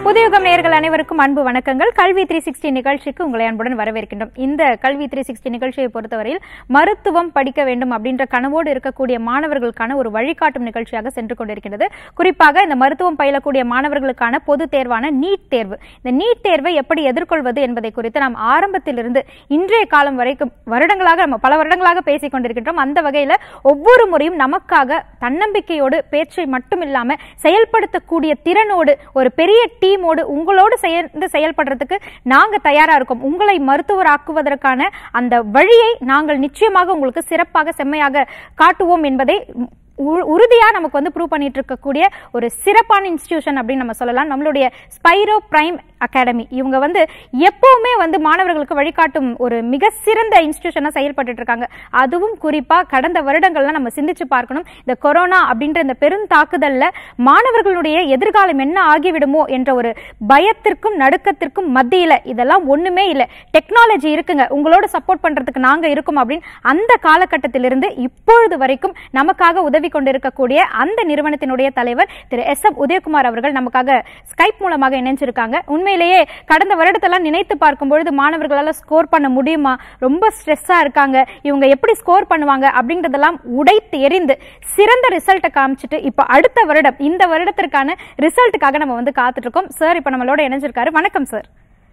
புதியுகம் நேயர்கள் அனைவருக்கும் அன்பு வணக்கங்கள் கல்வி த்ரீ சிக்ஸ்டி நிகழ்ச்சிக்கு உங்களை அன்புடன் வரவேற்கின்றோம் இந்த கல்வி த்ரீ சிக்ஸ்டி நிகழ்ச்சியை பொறுத்தவரையில் மருத்துவம் படிக்க வேண்டும் அப்படின்ற கனவோடு இருக்கக்கூடிய மாணவர்களுக்கான ஒரு வழிகாட்டும் நிகழ்ச்சியாக சென்று கொண்டிருக்கிறது குறிப்பாக இந்த மருத்துவம் பயிலக்கூடிய மாணவர்களுக்கான பொது தேர்வான நீட் தேர்வு இந்த நீட் தேர்வை எப்படி எதிர்கொள்வது என்பதை குறித்து நாம் ஆரம்பத்திலிருந்து இன்றைய காலம் வரைக்கும் வருடங்களாக நம்ம பல வருடங்களாக பேசிக் கொண்டிருக்கின்றோம் அந்த வகையில ஒவ்வொரு முறையும் நமக்காக தன்னம்பிக்கையோடு பேச்சை மட்டும் இல்லாம செயல்படுத்தக்கூடிய திறனோடு ஒரு பெரிய டீமோடு உங்களோடு சேர்ந்து செயல்படுறதுக்கு நாங்க தயாரா இருக்கோம் உங்களை மருத்துவராக்குவதற்கான அந்த வழியை நாங்கள் நிச்சயமாக உங்களுக்கு சிறப்பாக செம்மையாக காட்டுவோம் என்பதை உ- உறுதியா நமக்கு வந்து ப்ரூவ் பண்ணிட்டு இருக்கக்கூடிய ஒரு சிறப்பான இன்ஸ்டிடியூஷன் அப்படின்னு நம்ம சொல்லலாம் நம்மளுடைய ஸ்பைரோ பிரைம் அகாடமி இவங்க வந்து எப்பவுமே வந்து மாணவர்களுக்கு வழிகாட்டும் ஒரு மிக சிறந்த இன்ஸ்டிடியூஷனா செயல்பட்டு இருக்காங்க அதுவும் குறிப்பா கடந்த வருடங்கள்லாம் நம்ம சிந்திச்சு பார்க்கணும் இந்த கொரோனா அப்படின்ற இந்த பெரும் தாக்குதல்ல மாணவர்களுடைய எதிர்காலம் என்ன ஆகிவிடுமோ என்ற ஒரு பயத்திற்கும் நடுக்கத்திற்கும் மத்தியில இதெல்லாம் ஒண்ணுமே இல்ல டெக்னாலஜி இருக்குங்க உங்களோட சப்போர்ட் பண்றதுக்கு நாங்க இருக்கோம் அப்படின்னு அந்த காலகட்டத்திலிருந்து இப்பொழுது வரைக்கும் நமக்காக உதவி கொண்டிருக்கக்கூடிய அந்த நிறுவனத்தினுடைய தலைவர் திரு எஸ் எம் உதயகுமார் அவர்கள் நமக்காக ஸ்கைப் மூலமாக இணைஞ்சிருக்காங்க உண்மையிலேயே கடந்த வருடத்தெல்லாம் நினைத்து பார்க்கும் பொழுது மாணவர்களால ஸ்கோர் பண்ண முடியுமா ரொம்ப ஸ்ட்ரெஸ்ஸா இருக்காங்க இவங்க எப்படி ஸ்கோர் பண்ணுவாங்க அப்படின்றதெல்லாம் உடைத்து எரிந்து சிறந்த ரிசல்ட்டை காமிச்சிட்டு இப்ப அடுத்த வருடம் இந்த வருடத்திற்கான ரிசல்ட்டுக்காக நம்ம வந்து காத்துட்டு இருக்கோம் சார் இப்ப நம்மளோட இணைஞ்சிருக்காரு வணக்கம் சார்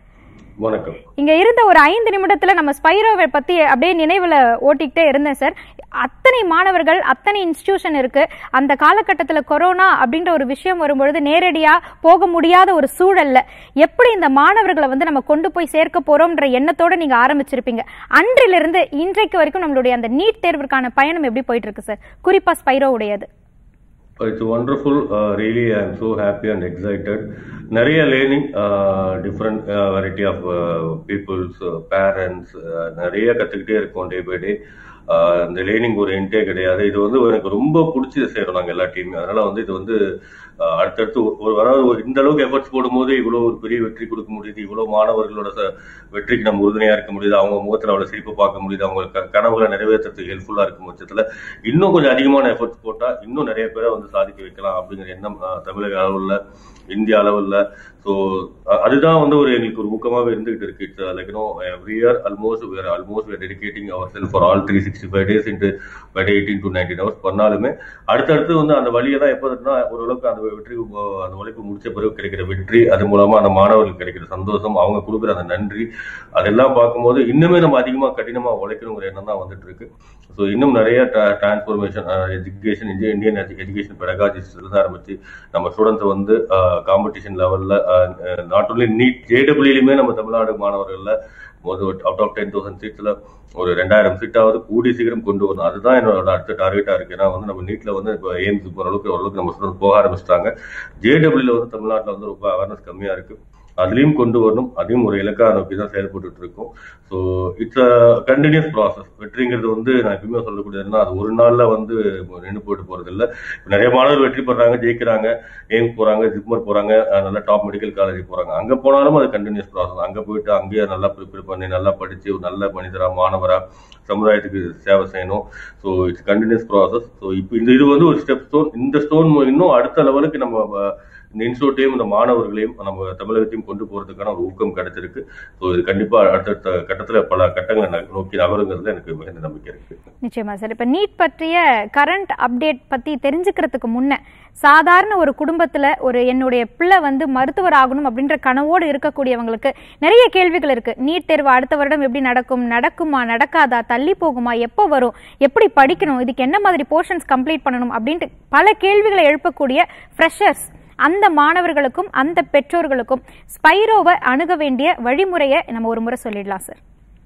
வணக்கம் இங்க இருந்த ஒரு ஐந்து நிமிடத்துல நம்ம ஸ்பைரோவை பத்தி அப்படியே நினைவுல ஓட்டிக்கிட்டே இருந்தேன் சார் அத்தனை மாணவர்கள் அத்தனை இன்ஸ்டிடியூஷன் இருக்கு அந்த காலகட்டத்துல கொரோனா அப்படின்ற ஒரு விஷயம் வரும்பொழுது நேரடியா போக முடியாத ஒரு சூழல்ல எப்படி இந்த மாணவர்களை வந்து நம்ம கொண்டு போய் சேர்க்க போறோம்ன்ற எண்ணத்தோட நீங்க ஆரம்பிச்சிருப்பீங்க அன்றிலிருந்து இன்றைக்கு வரைக்கும் நம்மளுடைய அந்த நீட் தேர்விற்கான பயணம் எப்படி போயிட்டு இருக்கு சார் குறிப்பா ஸ்பைரோ உடையது it's wonderful really I am so happy and excited நிறைய learning different variety of peoples parents நிறைய கற்றுக்கிட்டே இருக்கோம் டே பை டே இந்த லேர்னிங் ஒரு என்டே கிடையாது இது வந்து எனக்கு ரொம்ப பிடிச்சி செய்கிறோம் நாங்கள் எல்லா டீம் அதனால வந்து இது வந்து ஆஹ், அடுத்தடுத்து ஒரு- ஒரு அதாவது ஒரு இந்த அளவுக்கு எஃபர்ட்ஸ் போடும்போது இவ்வளோ ஒரு பெரிய வெற்றி கொடுக்க முடியுது இவ்வளோ மாணவர்களோட ச- வெற்றிக்கு நம்ம உறுதுணையா இருக்க முடியுது அவங்க முகத்தில் அவ்வளோ சிரிப்பு பார்க்க முடியுது அவங்க க- கனவுகளை நிறைவேற்றுறதுக்கு ஹெல்ப்ஃபுல்லா இருக்கும் பட்சத்தில் இன்னும் கொஞ்சம் அதிகமான எஃபர்ட்ஸ் போட்டா இன்னும் நிறைய பேரை வந்து சாதிக்க வைக்கலாம் அப்படிங்கிற எண்ணம் அஹ், தமிழக அளவில் இந்திய அளவில் ஸோ அதுதான் வந்து ஒரு எங்களுக்கு ஒரு ஊக்கமாகவே இருந்துகிட்டு இருக்கு it's like no every year almost we're almost we're dedicating our self for all three sixty five days into by day eighteen to nineteen hours பண்ணாலுமே அடுத்தடுத்து வந்து அந்த வழியை தான் எப்போ இருக்குன்னா ஓரளவுக்கு அந்த வெற்றி அஹ், அந்த உழைப்பு முடிச்ச பிறகு கிடைக்கிற வெற்றி அது மூலமா அந்த மாணவர்களுக்கு கிடைக்கிற சந்தோஷம் அவங்க கொடுக்குற அந்த நன்றி அதெல்லாம் பார்க்கும்போது இன்னுமே நம்ம அதிகமாக கடினமாக உழைக்கணுங்கிற எண்ணம் தான் வந்துட்டு இருக்கு ஸோ இன்னும் நிறைய transformation education Indian education pedagogist இருந்து ஆரம்பிச்சு நம்ம ஸ்டூடெண்ட்ஸ் வந்து காம்படிஷன் லெவலில் நாட் ஒன்லி நீட் ஜேடபிள்யூலையுமே நம்ம தமிழ்நாடு மாணவர்களில் அவுட் ஆஃப் டென் தௌசண்ட் சீட்ஸில் ஒரு ரெண்டாயிரம் சீட்டாவது கூடி சீக்கிரம் கொண்டு வரணும் அதுதான் என்னோட அடுத்த டார்கெட்டாக இருக்கு ஏன்னா வந்து நம்ம நீட்ல வந்து இப்போ எய்ம்ஸ் போகிற அளவுக்கு ஓரளவுக்கு நம்ம ஸ்டூடெண்ட் போக ஆரம்பிச்சிட்டாங்க ஜேடபிள்யூல வந்து தமிழ்நாட்டில் வந்து ரொம்ப அவேர்னஸ் கம்மியாக இருக்கு அதுலயும் கொண்டு வரணும் அதையும் ஒரு இலக்கா நோக்கி தான் செயல்பட்டு இருக்கோம் so it's a continuous process வெற்றிங்கிறது வந்து நான் எப்பயுமே சொல்லக்கூடியதுன்னா அது ஒரு நாள்ல வந்து நின்று போயிட்டு போறது இல்ல நிறைய மாணவர்கள் வெற்றி பெறாங்க ஜெயிக்கிறாங்க எய்ம்ஸ் போறாங்க ஜிப்மர் போறாங்க அஹ் நல்ல டாப் மெடிக்கல் காலேஜ் போறாங்க அங்க போனாலும் அது கண்டினியூஸ் ப்ராசஸ் அங்க போயிட்டு அங்கேயே நல்லா ப்ரிப்பேர் பண்ணி நல்லா படிச்சு ஒரு நல்ல மனிதரா மாணவரா சமுதாயத்துக்கு சேவை செய்யணும் so it's continuous process so இப்போ இந்த இது வந்து ஒரு ஸ்டெப் ஸ்டோன் இந்த ஸ்டோன் இன்னும் அடுத்த லெவலுக்கு நம்ம அஹ், இந்த இன்ஸ்டியூட்டையும் இந்த மாணவர்களையும் நம்ம தமிழகத்தையும் கொண்டு போறதுக்கான ஒரு ஊக்கம் கிடைச்சிருக்கு ஸோ இது கண்டிப்பா அடுத்தடுத்த கட்டத்துல பல கட்டங்களை ந- நோக்கி நகருங்கிறதுல எனக்கு மிகுந்த நம்பிக்கை இருக்கு நிச்சயமா சார் இப்ப நீட் பற்றிய கரண்ட் அப்டேட் பத்தி தெரிஞ்சுக்கிறதுக்கு முன்ன சாதாரண ஒரு குடும்பத்துல ஒரு என்னுடைய பிள்ளை வந்து மருத்துவர் ஆகணும் அப்படின்ற கனவோடு இருக்கக்கூடியவங்களுக்கு நிறைய கேள்விகள் இருக்கு நீட் தேர்வு அடுத்த வருடம் எப்படி நடக்கும் நடக்குமா நடக்காதா தள்ளி போகுமா எப்போ வரும் எப்படி படிக்கணும் இதுக்கு என்ன மாதிரி போர்ஷன்ஸ் கம்ப்ளீட் பண்ணணும் அப்படின்ட்டு பல கேள்விகளை எழுப்பக்கூடிய ஃப்ரெஷர்ஸ் அந்த மாணவர்களுக்கும் அந்த பெற்றோர்களுக்கும் ஸ்பைரோவை அணுக வேண்டிய வழிமுறையை நம்ம ஒரு முறை சொல்லிடலாம் சார்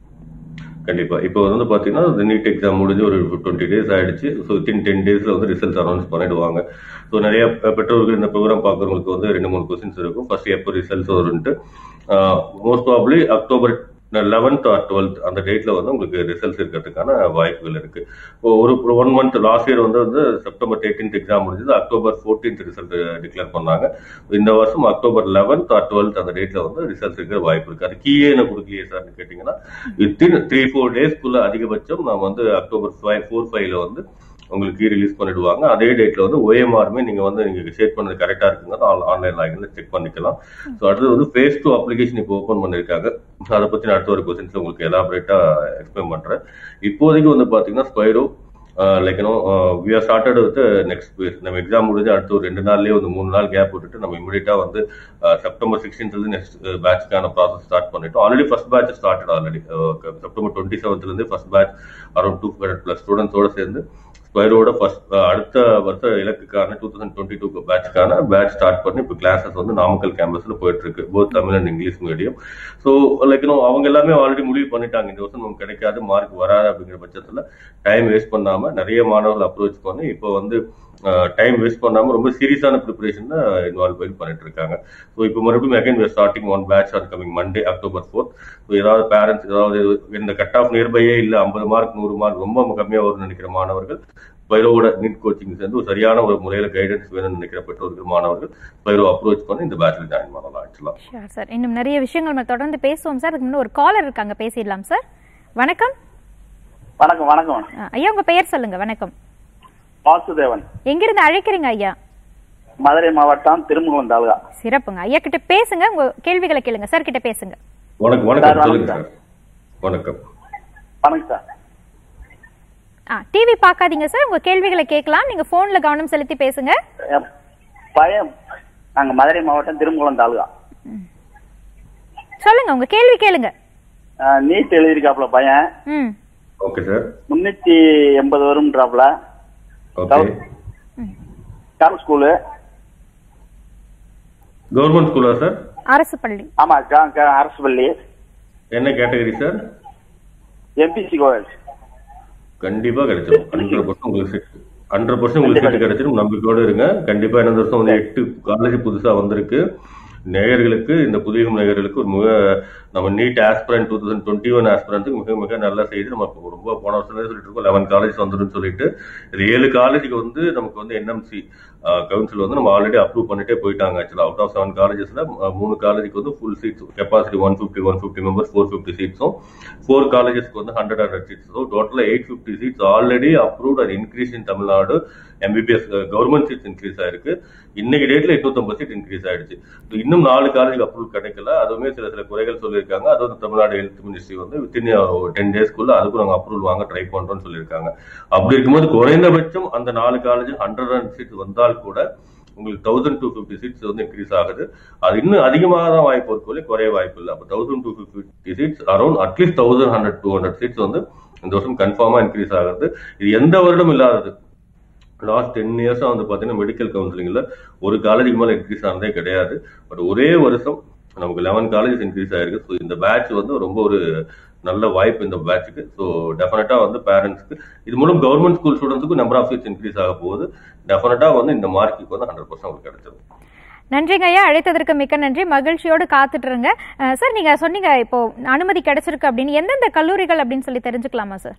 கண்டிப்பா இப்போ வந்து பாத்தீங்கன்னா இந்த நீட் எக்ஸாம் முடிஞ்சு ஒரு டுவெண்ட்டி டேஸ் ஆயிடுச்சு ஸோ வித்தின் டென் டேஸ்ல வந்து ரிசல்ட்ஸ் அனௌன்ஸ் பண்ணிடுவாங்க ஸோ நிறைய பெ- பெற்றோர்கள் இந்த ப்ரோக்ராம் பார்க்குறவங்களுக்கு வந்து ரெண்டு மூணு கொஸ்டின்ஸ் இருக்கும் ஃபர்ஸ்ட் எப்போ ரிசல்ட்ஸ் வரும்ட்டு most probably October eleventh or twelfth அந்த டேட்ல வந்து உங்களுக்கு ரிசல்ட்ஸ் இருக்கிறதுக்கான வாய்ப்புகள் இருக்கு இப்போ ஒரு ஒன் மந்த் லாஸ்ட் இயர் வந்து வந்து செப்டம்பர் தேர்ட்டீன்த் எக்ஸாம் முடிஞ்சது அக்டோபர் ஃபோர்டீன்த் ரிசல்ட் டிக்ளேர் பண்ணாங்க இந்த வருஷம் அக்டோபர் லெவன்த் ஆர் டுவெல்த் அந்த டேட்ல வந்து ரிசல்ட்ஸ் இருக்கிற வாய்ப்பு இருக்கு அது கீயே என்ன கொடுக்கலையே சார்னு கேட்டீங்கன்னா வித்தின் த்ரீ ஃபோர் டேஸ்க்குள்ள அதிகபட்சம் நான் வந்து அக்டோபர் ஃபைவ் ஃபோர் ஃபைவ்ல வந்து உங்களுக்கு கீ ரிலீஸ் பண்ணிடுவாங்க அதே டேட்ல வந்து ஓஎம்ஆருமே நீங்க வந்து நீங்க ஷேர் பண்ணது கரெக்டா இருக்குங்க ஆன்லைன் லாகின்ல செக் பண்ணிக்கலாம் ஸோ அடுத்தது வந்து ஃபேஸ் டூ அப்ளிகேஷன் இப்போ ஓப்பன் பண்ணிருக்காங்க அதை பத்தி நான் அடுத்த ஒரு கொஸ்டின்ஸ்ல உங்களுக்கு எலாபரேட்டா எக்ஸ்பிளைன் பண்றேன் இப்போதைக்கு வந்து பாத்தீங்கன்னா Spiro like you know we are started with next phase நம்ம எக்ஸாம் முடிஞ்சு அடுத்த ஒரு ரெண்டு நாள்லயே வந்து மூணு நாள் கேப் விட்டுட்டு நம்ம இமீடியட்டா வந்து செப்டம்பர் சிக்ஸ்டீன்த் நெக்ஸ்ட் பேட்ச்க்கான ப்ராசஸ் ஸ்டார்ட் பண்ணிட்டோம் already first batch started already September twenty செவன்த்ல இருந்து first batch around two hundred plus ஸ்டூடெண்ட்ஸோட சேர்ந்து ஸ்பைரோட ஃபர்ஸ்ட் அடுத்த வருஷ இலக்குக்கான டூ தௌசண்ட் டுவெண்ட்டி டூ பேட்ச்க்கான பேட்ச் ஸ்டார்ட் பண்ணி இப்போ கிளாஸஸ் வந்து நாமக்கல் கேம்பஸ்ல போயிட்டு இருக்கு both Tamil and English medium so like அவங்க எல்லாமே ஆல்ரெடி முடிவு பண்ணிட்டாங்க இந்த வருஷம் நமக்கு கிடைக்காது மார்க் வராது அப்படிங்கிற பட்சத்துல டைம் வேஸ்ட் பண்ணாம நிறைய மாணவர்கள் அப்ரோச் பண்ணி இப்போ வந்து டைம் வேஸ்ட் பண்ணாம ரொம்ப சீரியஸான ப்ரிப்பரேஷன் இன்வால்வ் பண்ணி பண்ணிட்டு இருக்காங்க ஸோ இப்போ மறுபடியும் again starting one batch on coming Monday October fourth so ஏதாவது பேரண்ட்ஸ் ஏதாவது இந்த கட் ஆஃப் நியர்பையே இல்லை ஐம்பது மார்க் நூறு மார்க் ரொம்ப கம்மியாக வரும்னு நினைக்கிற மாணவர்கள் பைரோவோட நீட் கோச்சிங் சேர்ந்து ஒரு சரியான ஒரு முறையில கைடன்ஸ் வேணும்னு நினைக்கிற பெற்றோர்கள் மாணவர்கள் பைரோ அப்ரோச் பண்ணி இந்த பேட்ச்ல ஜாயின் பண்ணலாம் ஆக்சுவலா ஷூர் சார் இன்னும் நிறைய விஷயங்கள் நம்ம தொடர்ந்து பேசுவோம் சார் அதுக்கு முன்னாடி ஒரு காலர் இருக்காங்க பேசிடலாம் சார் வணக்கம் வணக்கம் வணக்கம் ஆ, ஐயா உங்க பெயர் சொல்லுங்க வணக்கம் வாசுதேவன் எங்கிருந்து அழைக்கிறீங்க ஐயா மதுரை மாவட்டம் திருமுகம் தாலுகா சிறப்புங்க ஐயா கிட்ட பேசுங்க உங்க கேள்விகளை கேளுங்க சார் கிட்ட பேசுங்க வணக்கம் வணக்கம் சார், சொல்லுங்க வணக்கம் சார் வணக்கம் வணக்கம் சார் ஆ டிவி பார்க்காதீங்க சார் உங்க கேள்விகளை கேட்கலாம் நீங்க போன்ல கவனம் செலுத்தி பேசுங்க என் பையன் நாங்க மதுரை மாவட்டம் திருமுகம் தாலுகா சொல்லுங்க உங்க கேள்வி கேளுங்க நீட் எழுதியிருக்காப்புல பையன் ம் ஓகே சார் முன்னூத்தி எண்பது வரும்ன்றாப்புல ஓகே கவர்மெண்ட் ஸ்கூலு கவர்மெண்ட் ஸ்கூலா சார் அரசு பள்ளி ஆமா க- க- அரசு பள்ளி என்ன கேட்டகரி சார் எம்பிசி கோவில் கண்டிப்பா கிடைச்சிடும் ஹண்ட்ரட் பர்சன்ட் உங்களுக்கு seat. ஹண்ட்ரட் பர்சன்ட் உங்களுக்கு சீட் கிடைச்சிடும் நம்பிக்கையோட இருங்க கண்டிப்பா என்ன வருஷம் வந்து எட்டு காலேஜ் புதுசா வந்திருக்கு நேயர்களுக்கு இந்த புதிய நேயர்களுக்கு ஒரு மிக நம்ம NEET aspirant two thousand twenty one ஆஸ்பிரண்ட்டுக்கு மிக மிக நல்ல செய்தி நம்ம இப்போ ரொம்ப போன வருஷமே சொல்லிட்டு இருக்கோம் லெவன் காலேஜ் வந்துடும் சொல்லிட்டு இது ஏழு காலேஜுக்கு வந்து நமக்கு வந்து என்எம்சி கவுன்சில் வந்து நம்ம ஆல்ரெடி அப்ரூவ் பண்ணிட்டே போயிட்டாங்க ஆக்சுவலா அவுட் ஆஃப் செவன் காலேஜஸ்ல மூணு காலேஜுக்கு வந்து full seats capacity one fifty one fifty members four fifty சீட்ஸும் ஃபோர் காலேஜஸ்க்கு வந்து ஹண்ட்ரட் ஹண்ட்ரட் சீட்ஸ் ஸோ டோட்டலாக eight fifty seats already approved அது increase in Tamil Nadu MBBS government seats increase ஆயிருக்கு இன்னைக்கு டேட்ல எட்நூத்தம்பது சீட் இன்க்ரீஸ் ஆயிடுச்சு So, இன்னும் நாலு காலேஜுக்கு அப்ரூவல் கிடைக்கல அதுவுமே சில சில குறைகள் சொல்லியிருக்காங்க அது வந்து தமிழ்நாடு ஹெல்த் மினிஸ்ட்ரி வந்து வித்தின் டென் டேஸ்க்குள்ள அதுக்கும் நாங்கள் அப்ரூவல் வாங்க ட்ரை பண்றோம்னு சொல்லியிருக்காங்க அப்படி இருக்கும்போது குறைந்தபட்சம் அந்த நாலு காலேஜ் ஹண்ட்ரட் அண்ட் சீட்ஸ் வந்தால் கூட உங்களுக்கு தௌசண்ட் டூ ஃபிஃப்டி சீட்ஸ் வந்து இன்க்ரீஸ் ஆகுது அது இன்னும் அதிகமாக தான் வாய்ப்பு இருக்கோலே குறைய வாய்ப்பு இல்லை அப்போ thousand two fifty seats around at least thousand hundred two hundred seats வந்து இந்த வருஷம் கன்ஃபார்மா இன்க்ரீஸ் ஆகுது இது எந்த வருடம் இல்லாதது லாஸ்ட் டென் இயர்ஸா வந்து பாத்தீங்கன்னா மெடிக்கல் கவுன்சிலிங்ல ஒரு காலேஜுக்கு மேல இன்க்ரீஸ் ஆனதே கிடையாது பட் ஒரே வருஷம் நமக்கு லெவன் காலேஜஸ் இன்க்ரீஸ் ஆயிருக்கு ஸோ இந்த பேட்ச் வந்து ரொம்ப ஒரு நல்ல வாய்ப்பு இந்த பேட்சுக்கு ஸோ டெஃபினட்டா வந்து பேரண்ட்ஸ்க்கு இது மூலம் கவர்மெண்ட் ஸ்கூல் ஸ்டூடெண்ட்ஸுக்கும் நம்பர் ஆஃப் சீட்ஸ் இன்க்ரீஸ் ஆக போகுது டெஃபினட்டா வந்து இந்த மார்க்குக்கு வந்து ஹண்ட்ரட் பர்சன்ட் உங்களுக்கு கிடைச்சிடும் நன்றிங்க ஐயா அழைத்ததற்கு மிக்க நன்றி மகிழ்ச்சியோடு காத்துட்டு இருங்க அஹ், சார் நீங்க சொன்னீங்க இப்போ அனுமதி கிடைச்சிருக்கு அப்படின்னு எந்தெந்த கல்லூரிகள் அப்படின்னு சொல்லி தெரிஞ்சுக்கலாமா சார்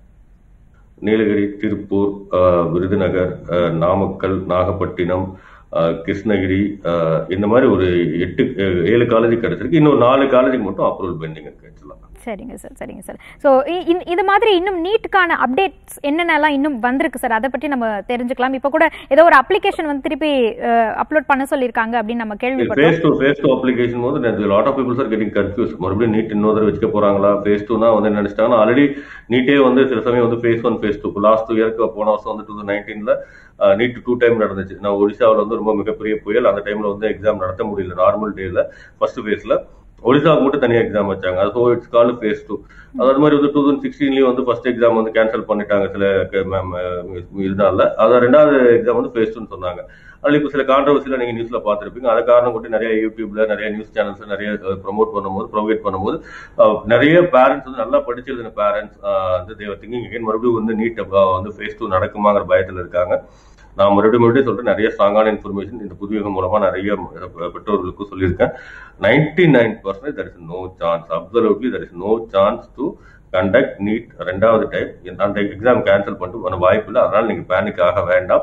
நீலகிரி திருப்பூர் ஆஹ், விருதுநகர் ஆஹ், நாமக்கல் நாகப்பட்டினம் ஆஹ், கிருஷ்ணகிரி ஆஹ், இந்த மாதிரி ஒரு எட்டு ஏ- ஏழு காலேஜ் கிடைச்சிருக்கு இன்னும் நாலு காலேஜுக்கு மட்டும் அப்ரூவல் பெண்டிங் இருக்கு ஆக்சுவலா சரிங்க சார் சரிங்க சார் ஸோ இது மாதிரி இன்னும் நீட்டுக்கான அப்டேட்ஸ் என்னென்னலாம் இன்னும் வந்திருக்கு சார் அதை பற்றி நம்ம தெரிஞ்சுக்கலாம் இப்போ கூட ஏதோ ஒரு அப்ளிகேஷன் வந்து திருப்பி அப்லோட் பண்ண சொல்லியிருக்காங்க அப்படின்னு நம்ம கேள்விப்பட்டோம் phase two phase two application போது lot of peoples are getting confuse மறுபடியும் நீட் இன்னொரு தடவை வச்சுக்க போறாங்களா ஃபேஸ் டூனா வந்து என்ன நினைச்சிட்டாங்கன்னா ஆல்ரெடி நீட்டே வந்து சில சமயம் வந்து phase one phase two last two இயர்க்கு போன வருஷம் வந்து டூ தௌசண்ட் நைன்டீன்ல நீட் டூ டைம் நடந்துச்சு நான் ஒடிசாவில் வந்து ரொம்ப மிகப்பெரிய புயல் அந்த டைம்ல வந்து எக்ஸாம் நடத்த முடியல நார்மல் டேல ஃபர்ஸ்ட் ஃபேஸ்ல ஒடிசாவுக்கு மட்டும் தனியாக எக்ஸாம் வச்சாங்க அது so it's call phase two அது மாதிரி வந்து டூ தௌசண்ட் சிக்ஸ்டீன்லேயும் வந்து ஃபர்ஸ்ட் எக்ஸாம் வந்து கேன்சல் பண்ணிட்டாங்க சில மேம் இதனால அதை ரெண்டாவது எக்ஸாம் வந்து ஃபேஸ் டூன்னு சொன்னாங்க அதில் இப்போ சில கான்ட்ரவர்சியில் நீங்கள் நியூஸில் பார்த்துருப்பீங்க அதை காரணம் கொண்டு நிறைய யூடியூப்ல நிறைய நியூஸ் சேனல்ஸ் நிறைய ப்ரொமோட் பண்ணும்போது ப்ரொவைட் பண்ணும்போது அஹ், நிறைய பேரண்ட்ஸ் வந்து நல்லா படிச்சிருந்த பேரண்ட்ஸ் வந்து தேவர் திங்கிங் again மறுபடியும் வந்து நீட் வந்து ஃபேஸ் டூ நடக்குமாங்கிற பயத்தில் இருக்காங்க நான் மறுபடியும் மறுபடியும் சொல்றேன் நிறைய ஸ்ட்ராங்கான இன்ஃபர்மேஷன் இந்த புதுயுகம் மூலமா நிறைய அஹ், பெற்றோர்களுக்கும் சொல்லியிருக்கேன் ninety nine percentage there is no chance absolutely there is no chance to conduct NEET ரெண்டாவது டைம் அந்த எக்ஸாம் கேன்சல் பண்ணிட்டு வர வாய்ப்பு இல்லை அதனால நீங்க பேனிக் ஆக வேண்டாம் so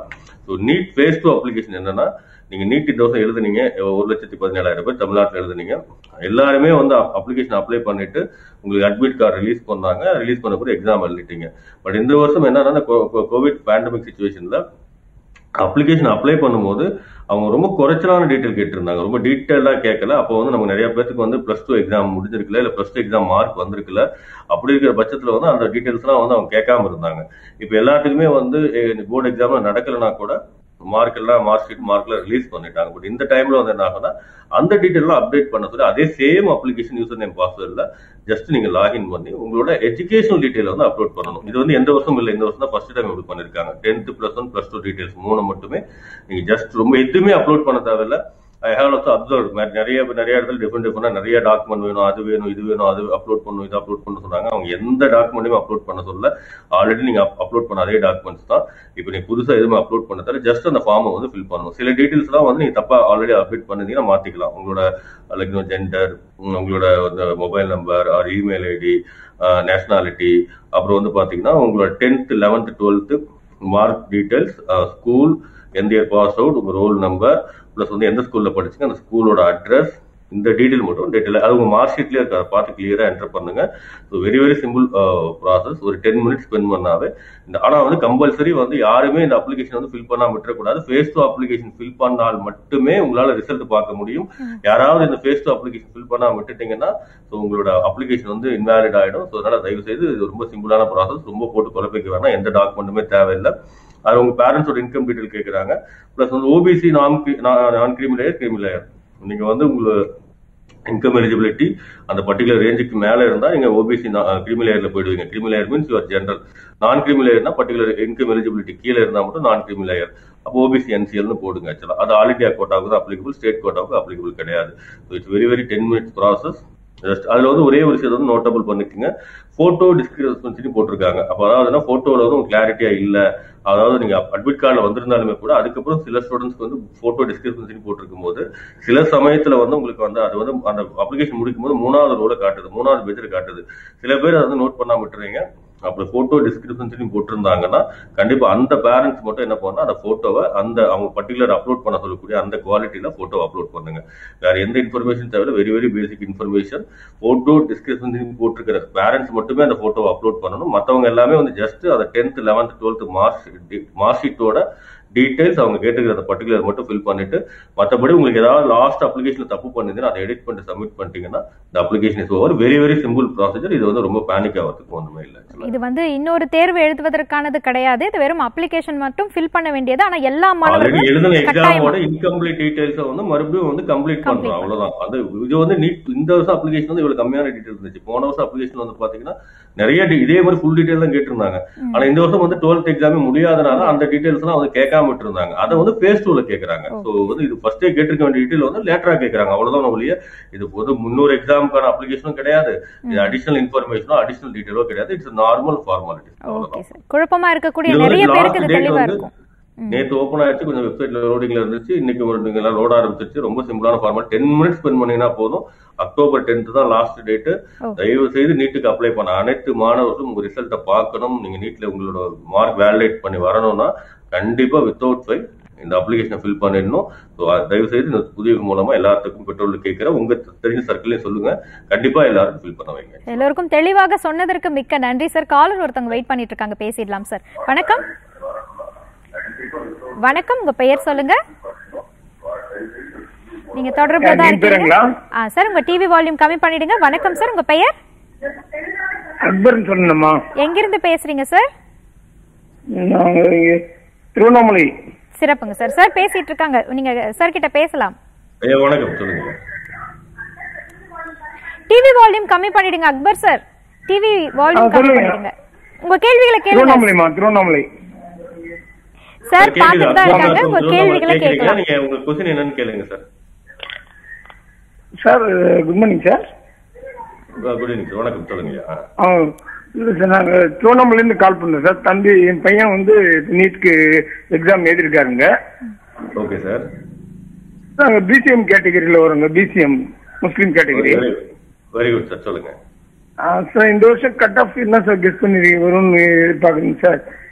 so NEET phase two application என்னன்னா நீங்க நீட் இந்த வருஷம் எழுதுனீங்க ஒரு லட்சத்தி பதினேழாயிரம் பேர் தமிழ்நாட்டில் எழுதுனீங்க எல்லாருமே வந்து அப்ளிகேஷன் அப்ளை பண்ணிட்டு உங்களுக்கு அட்மிட் கார்டு ரிலீஸ் பண்ணாங்க ரிலீஸ் பண்ண கூட எக்ஸாம் எழுதிட்டீங்க பட் இந்த வருஷம் என்னன்னா கோவிட் பேண்டமிக் சுச்சுவேஷன்ல அப்ளிகேஷன் அப்ளை பண்ணும்போது அவங்க ரொம்ப குறைச்சலான டீட்டெயில் கேட்டிருந்தாங்க ரொம்ப டீட்டெயிலாக கேட்கல அப்போ வந்து நமக்கு நிறைய பேருக்கு வந்து ப்ளஸ் டூ எக்ஸாம் முடிஞ்சிருக்கல இல்லை ப்ளஸ் டூ எக்ஸாம் மார்க் வந்திருக்குல்ல அப்படி இருக்கிற பட்சத்தில் வந்து அந்த டீட்டெயில்ஸ்லாம் வந்து அவங்க கேட்காம இருந்தாங்க இப்போ எல்லாத்துக்குமே வந்து போர்டு எக்ஸாம்ல நடக்கலைன்னா கூட மார்க் எல்லாம் மார்க் ஷீட் மார்க்ல ரிலீஸ் பண்ணிட்டாங்க பட் இந்த டைம்ல வந்து என்ன ஆகும்னா அந்த டீட்டெயிலாம் அப்டேட் பண்ண சொல்லி அதே சேம் அப்ளிகேஷன் யூசர் நேம் பாஸ்வேர்ட்ல ஜஸ்ட் நீங்க லாகின் பண்ணி உங்களோட எஜுகேஷனல் டீட்டெயில் வந்து அப்லோட் பண்ணணும் இது வந்து எந்த வருஷம் இல்லை இந்த வருஷம் தான் ஃபர்ஸ்ட் டைம் இப்படி பண்ணிருக்காங்க tenth plus one plus two details மூணு மட்டுமே நீங்க ஜஸ்ட் ரொம்ப எதுவுமே அப்லோட் பண்ண தேவையில்ல ஐ ஹேவ் ஆல்சோ அப்சர்வ் நிறைய நிறைய இடத்துல டிஃப்ரெண்ட் டிஃப்ரெண்டா நிறைய டாக்குமெண்ட் வேணும் அது வேணும் இது வேணும் அது அப்லோட் பண்ணணும் இது அப்லோட் பண்ண சொன்னாங்க அவங்க எந்த டாக்குமெண்ட்டையும் அப்லோட் பண்ண சொல்ல ஆல்ரெடி நீங்க அப்லோட் பண்ண அதே டாக்குமெண்ட்ஸ் தான் இப்போ நீங்க புதுசா எதுவுமே அப்லோட் பண்ண தவிர ஜஸ்ட் அந்த ஃபார்மை வந்து ஃபில் பண்ணணும் சில டீடைல்ஸ்லாம் வந்து நீங்க தப்பா ஆல்ரெடி அப்டேட் பண்ணிருந்தீங்கன்னா மாத்திக்கலாம் உங்களோட லைக் ஜெண்டர் உங்களோட mobile number or email ID nationality அப்புறம் வந்து பாத்தீங்கன்னா உங்களோட tenth eleventh twelfth mark details school எந்த இயர் பாஸ் அவுட் உங்க ரோல் நம்பர் ப்ளஸ் வந்து எந்த ஸ்கூல்ல படிச்சீங்க அந்த ஸ்கூலோட அட்ரஸ் இந்த டீடைல் மட்டும் டீடைல் அது உங்க மார்க் ஷீட்லயே இருக்க பார்த்து கிளியரா என்டர் பண்ணுங்க so very very simple process ஒரு டென் மினிட்ஸ் ஸ்பெண்ட் பண்ணாவே இந்த ஆனா வந்து கம்பல்சரி வந்து யாருமே இந்த அப்ளிகேஷன் வந்து ஃபில் பண்ணாம விட்டுறக்கூடாது ஃபேஸ் டூ அப்ளிகேஷன் ஃபில் பண்ணால் மட்டுமே உங்களால ரிசல்ட் பார்க்க முடியும் யாராவது இந்த ஃபேஸ் டூ அப்ளிகேஷன் ஃபில் பண்ணாம விட்டுட்டீங்கன்னா ஸோ உங்களோட அப்ளிகேஷன் வந்து இன்வேலிட் ஆயிடும் ஸோ அதனால தயவு செய்து இது ரொம்ப சிம்பிளான ப்ராசஸ் ரொம்ப போட்டு குழப்பிக்க வேணாம் எந்த டாக்குமெண்ட்டுமே தேவையில்லை அது உங்க பேரண்ட்ஸோட இன்கம் டீடைல் கேட்கறாங்க பிளஸ் வந்து OBC non non creamy layer creamy layer நீங்க வந்து உங்களுக்கு இன்கம் எலிஜிபிலிட்டி அந்த பர்டிகுலர் ரேஞ்சுக்கு மேல இருந்தா நீங்க ஓபிசி கிரிமி லேயர்ல போயிடுவீங்க creamy layer means your general non creamy லேயர்னா பர்டிகுலர் இன்கம் எலிஜிபிலிட்டி கீழே இருந்தா மட்டும் நான் கிரிமி லேயர் அப்போ ஓபிசி என்சிஎல்னு போடுங்க ஆக்சுவலா அது ஆல் இண்டியா கோட்டாவுக்கு தான் அப்ளிகபிள் ஸ்டேட் கோட்டாவுக்கு அப்ளிகபிள் கிடையாது so it's very very ten minutes process just அதுல வந்து ஒரே ஒரு விஷயத்தை வந்து நோட்டபிள் பண்ணிக்கோங்க போட்டோ டிஸ்கிரிப்ஷன் போட்டிருக்காங்க அப்போ அதாவதுன்னா போட்டோல வந்து கிளாரிட்டியா இல்ல அதாவது நீங்க அட்மிட் கார்டில் வந்திருந்தாலுமே கூட அதுக்கப்புறம் சில ஸ்டூடெண்ட்ஸ்க்கு வந்து போட்டோ டிஸ்கிரிப்ஷன் போட்டிருக்கும் போது சில சமயத்துல வந்து உங்களுக்கு வந்து அது வந்து அந்த அப்ளிகேஷன் முடிக்கும் போது மூணாவது ரோல காட்டுது மூணாவது பேஜில் காட்டுது சில பேர் அதை வந்து நோட் பண்ணாம விட்டுறீங்க அப்படி போட்டோ டிஸ்கிரிப்ஷன் போட்டிருந்தாங்கன்னா கண்டிப்பா அந்த பேரண்ட்ஸ் மட்டும் என்ன பண்ணா அந்த போட்டோவை அந்த அவங்க பர்டிகுலர் அப்லோட் பண்ண சொல்லக்கூடிய அந்த குவாலிட்டியில போட்டோ அப்லோட் பண்ணுங்க வேற எந்த இன்ஃபர்மேஷன் தேவையில்ல very very basic information photo description போட்டிருக்கிற பேரண்ட்ஸ் மட்டுமே அந்த போட்டோ அப்லோட் பண்ணணும் மற்றவங்க எல்லாமே வந்து ஜஸ்ட் அந்த tenth eleventh twelfth mark mark ஷீட்டோட டீடைல்ஸ் அவங்க கேட்டுக்கிற அந்த பர்டிகுலர் மட்டும் ஃபில் பண்ணிட்டு மற்றபடி உங்களுக்கு ஏதாவது லாஸ்ட் அப்ளிகேஷன்ல தப்பு பண்ணிருந்தீங்கன்னா அதை எடிட் பண்ணிட்டு சப்மிட் பண்ணிட்டீங்கன்னா இந்த application is over very very simple processor இது வந்து ரொம்ப பேனிக் ஆகிறதுக்கு ஒன்றுமே இல்லை இது வந்து இன்னொரு தேர்வு எழுதுவதற்கானது கிடையாது இது வெறும் அப்ளிகேஷன் மட்டும் ஃபில் பண்ண வேண்டியது ஆனா எல்லா ஆல்ரெடி மாணவர்களும் எழுதின கட்டாயமா. எக்ஸாமோட இன்கம்ப்ளீட் டீடைல்ஸ் வந்து மறுபடியும் வந்து கம்ப்ளீட் பண்றோம் அவ்வளவுதான் அது இது வந்து நீட் இந்த வருஷம் அப்ளிகேஷன் வந்து இவ்வளவு கம்மியான டீடைல் இருந்துச்சு போன வருஷம் அப்ளிகேஷன் வந்து பாத்தீங்கன்னா நிறைய de- இதே மாதிரி ஃபுல் டீடைல் தான் கேட்டிருந்தாங்க ஆனா இந்த வருஷம் வந்து டுவெல்த் எக்ஸாமே முடியாதனால அந்த டீடைல்ஸ் எல்லாம் வந்து கேட்காம விட்டுருந்தாங்க அதை வந்து பேஸ் டூல கேக்குறாங்க சோ வந்து இது ஃபர்ஸ்டே கேட்டிருக்க வேண்டிய டீடைல் வந்து லேட்டரா கேக்குறாங்க அவ்வளவுதான் ஒழிய இது வந்து முன்னூறு எக்ஸாமுக்கான அப்ளிகேஷனும் கிடையாது இது அடிஷனல் இன்ஃபர்மேஷனோ அடிஷனல் டீடைலோ கிடையாது it's normal formality okay sir குழப்பமா இருக்கக்கூடிய இது வந்து நிறைய last பேருக்கு இது date தெளிவா வந்து இருக்கும் நேத்து ஓபன் ஆயிடுச்சு கொஞ்சம் வெப்சைட்ல லோடிங்ல இருந்துச்சு இன்னைக்கு ஒரு நீங்க எல்லாம் லோட் ஆரம்பிச்சிருச்சு ரொம்ப சிம்பிளான ஃபார்மேட் டென் மினிட்ஸ் ஸ்பெண்ட் பண்ணீங்கன்னா போதும் அக்டோபர் டென்த் தான் லாஸ்ட் டேட் ஓ. தயவு செய்து நீட்டுக்கு அப்ளை பண்ண அனைத்து மாணவர்களும் உங்க ரிசல்ட்டை பார்க்கணும் நீங்க நீட்ல உங்களோட மார்க் வேலிடேட் பண்ணி வரணும்னா கண்டிப்பா வித்தவுட் ஃபைல் இந்த அப்ளிகேஷனை ஃபில் பண்ணிடணும் ஸோ தயவு செய்து இந்த புதிய மூலமா எல்லாத்துக்கும் பெட்ரோல் கேட்கிற உங்க தெரிஞ்ச சர்க்கிளையும் சொல்லுங்க கண்டிப்பா எல்லாருக்கும் ஃபில் பண்ண வைங்க எல்லோருக்கும் தெளிவாக சொன்னதற்கு மிக்க நன்றி சார் காலர் ஒருத்தவங்க வெயிட் பண்ணிட்டு இருக்காங்க பேசிடலாம் சார் வணக்கம் வணக்கம் உங்க பெயர் சொல்லுங்க நீங்க தொடர்புல தான் என் இருக்கீங்க பேருங்களா? ஆ சார் உங்க டிவி வால்யூம் கம்மி பண்ணிடுங்க வணக்கம் சார் உங்க பெயர் அக்பர்னு சொல்லணுமா எங்கிருந்து பேசுறீங்க சார் நாங்க இங்க திருவண்ணாமலை சிறப்புங்க சார் சார் பேசிட்டு இருக்காங்க நீங்க சார் கிட்ட பேசலாம் ஐயா வணக்கம் சொல்லுங்க டிவி வால்யூம் கம்மி பண்ணிடுங்க அக்பர் சார் டிவி வால்யூம் ஆ, கம்மி சொல்லுங்க. பண்ணிடுங்க உங்க கேள்விகளை கேளுங்க திருவண்ணாமலைமா திருவண்ணாமலை சார் கேளுங்க. பாத்துட்டு தான் இருக்காங்க உங்க திருவண்ணாமலை கேள்விகளை கேக்குறீங்களா? கேட்கலாம் நீங்க உங்க கொஸ்டின் என்னன்னு கேளுங்க sir sir good morning sir good evening sir வணக்கம் சொல்லுங்க ஆ. ஆ இல்லை சார் நாங்கள் திருவண்ணாமலையிலேருந்து கால் பண்ணோம் சார் தம்பி என் பையன் வந்து நீட்க்கு எக்ஸாம் எழுதியிருக்காருங்க ஓகே சார் நாங்கள் பிசிஎம் கேட்டகரியில் வரோங்க BCM Muslim category very good sir சொல்லுங்க சார் இந்த வருஷம் கட் ஆஃப் என்ன சார் கெஸ்ட் பண்ணி வரும்னு எதிர்பார்க்குறீங்க சார்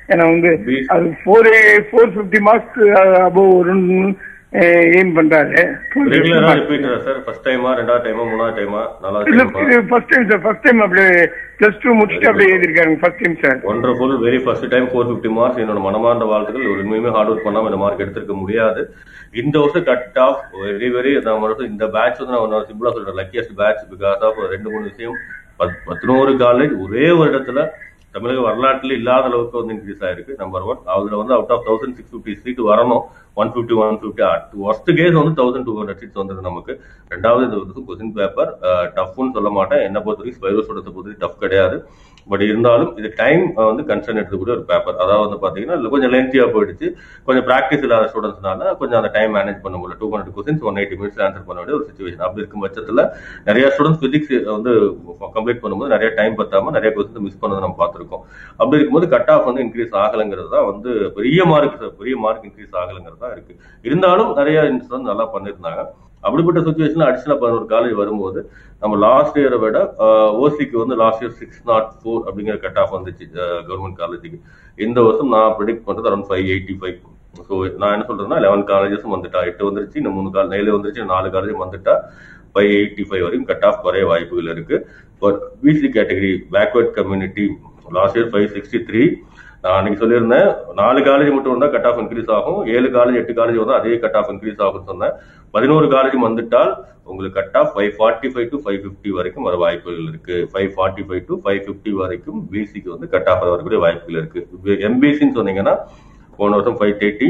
ஏன்னா வந்து B- அது four four fifty marks above வரும்னு எய்ம் பண்றாரு ரெகுலரா ரிப்பீட்டரா சார் ஃபர்ஸ்ட் டைமா ரெண்டாவது டைமா மூணாவது டைமா நாலாவது இல்ல டைமா இது first time sir first time அப்படியே பிளஸ் டூ முடிச்சுட்டு அப்படியே எழுதிருக்காருங்க first time sir wonderful very first time four fifty marks என்னோட மனமார்ந்த வாழ்த்துக்கள் ஒரு உண்மையுமே ஹார்ட் ஒர்க் பண்ணாம இந்த மார்க் எடுத்திருக்க முடியாது இந்த வருஷம் கட் ஆஃப் வெரி வெரி நான் வருஷம் இந்த பேட்ச் வந்து நான் சிம்பிளா சொல்றேன் லக்கியஸ்ட் பேட்ச் பிகாஸ் ஆஃப் ரெண்டு மூணு விஷயம் பத்- பதினோரு காலேஜ் ஒரே வருடத்துல தமிழக வரலாற்றுல இல்லாத அளவுக்கு வந்து இன்க்ரீஸ் ஆயிருக்கு நம்பர் ஒன் அதுல வந்து out of thousand six fifty seat வரணும் one fifty one fifty worst case வந்து தௌசண்ட் டூ ஹண்ட்ரட் சீட்ஸ் வந்தது நமக்கு ரெண்டாவது இது வந்து கொஸ்டின் பேப்பர் டஃப்னு சொல்ல மாட்டேன் என்ன பொறுத்த வரைக்கும் ஸ்பைரோசோடத்தை பொறுத்த டஃப் கிடையாது பட் இருந்தாலும் இது டைம் வந்து கன்சர்ன் எடுத்துக்கூடிய ஒரு பேப்பர் அதாவது வந்து பாத்தீங்கன்னா இதுல கொஞ்சம் லென்த்தியா போயிடுச்சு கொஞ்சம் ப்ராக்டிஸ் இல்லாத ஸ்டூடெண்ட்ஸ்னால கொஞ்சம் அந்த டைம் மேனேஜ் பண்ண முடியல two hundred questions one eighty minutes answer பண்ண வேண்டிய ஒரு சுச்சுவேஷன் அப்படி இருக்கும் பட்சத்துல நிறைய ஸ்டூடெண்ட்ஸ் பிசிக்ஸ் வந்து கம்ப்ளீட் பண்ணும்போது நிறைய டைம் பத்தாம நிறைய கொஸ்டின் மிஸ் பண்ணதை நம்ம பார்த்திருக்கோம் அப்படி இருக்கும்போது கட் ஆஃப் வந்து இன்க்ரீஸ் ஆகலைங்கிறது தான் வந்து பெரிய மார்க் பெரிய மார்க் இன்க்ரீஸ் ஆகலைங்கிறது தான் இருக்கு இருந்தாலும் நிறைய இன்ஸ்டன்ஸ் நல்லா பண்ணியிருந்தாங்க அப்படிப்பட்ட சுச்சுவேஷன்ல அடிஷனல் பதினோரு காலேஜ் வரும்போது நம்ம லாஸ்ட் இயரை விட ஓசிக்கு வந்து last year six nought four அப்படிங்கிற கட் ஆஃப் வந்துச்சு கவர்மெண்ட் காலேஜுக்கு இந்த வருஷம் நான் ப்ரிடிக்ட் பண்றது around five eighty five so நான் என்ன சொல்றேன்னா லெவன் காலேஜஸும் வந்துட்டா எட்டு வந்துருச்சு இன்னும் மூணு கால் நெய்ல வந்துருச்சு இன்னும் நாலு காலேஜும் வந்துட்டா ஃபைவ் எயிட்டி ஃபைவ் வரைக்கும் கட் ஆஃப் குறைய வாய்ப்புகள் இருக்கு for BC category backward community last year five sixty three நான் அன்னைக்கு சொல்லியிருந்தேன் நாலு காலேஜ் மட்டும் வந்தா கட் ஆஃப் இன்க்ரீஸ் ஆகும் ஏழு காலேஜ் எட்டு காலேஜ் வந்தா அதே கட் ஆஃப் இன்க்ரீஸ் ஆகும்னு சொன்னேன் பதினோரு காலேஜ் வந்துட்டால் உங்களுக்கு cut off five forty five to five fifty வரைக்கும் வர வாய்ப்புகள் இருக்கு five forty five to five fifty வரைக்கும் பிசிக்கு வந்து கட் ஆஃப் வரக்கூடிய வாய்ப்புகள் இருக்கு எம்பிசின்னு சொன்னீங்கன்னா போன வருஷம் ஃபைவ் தேர்ட்டி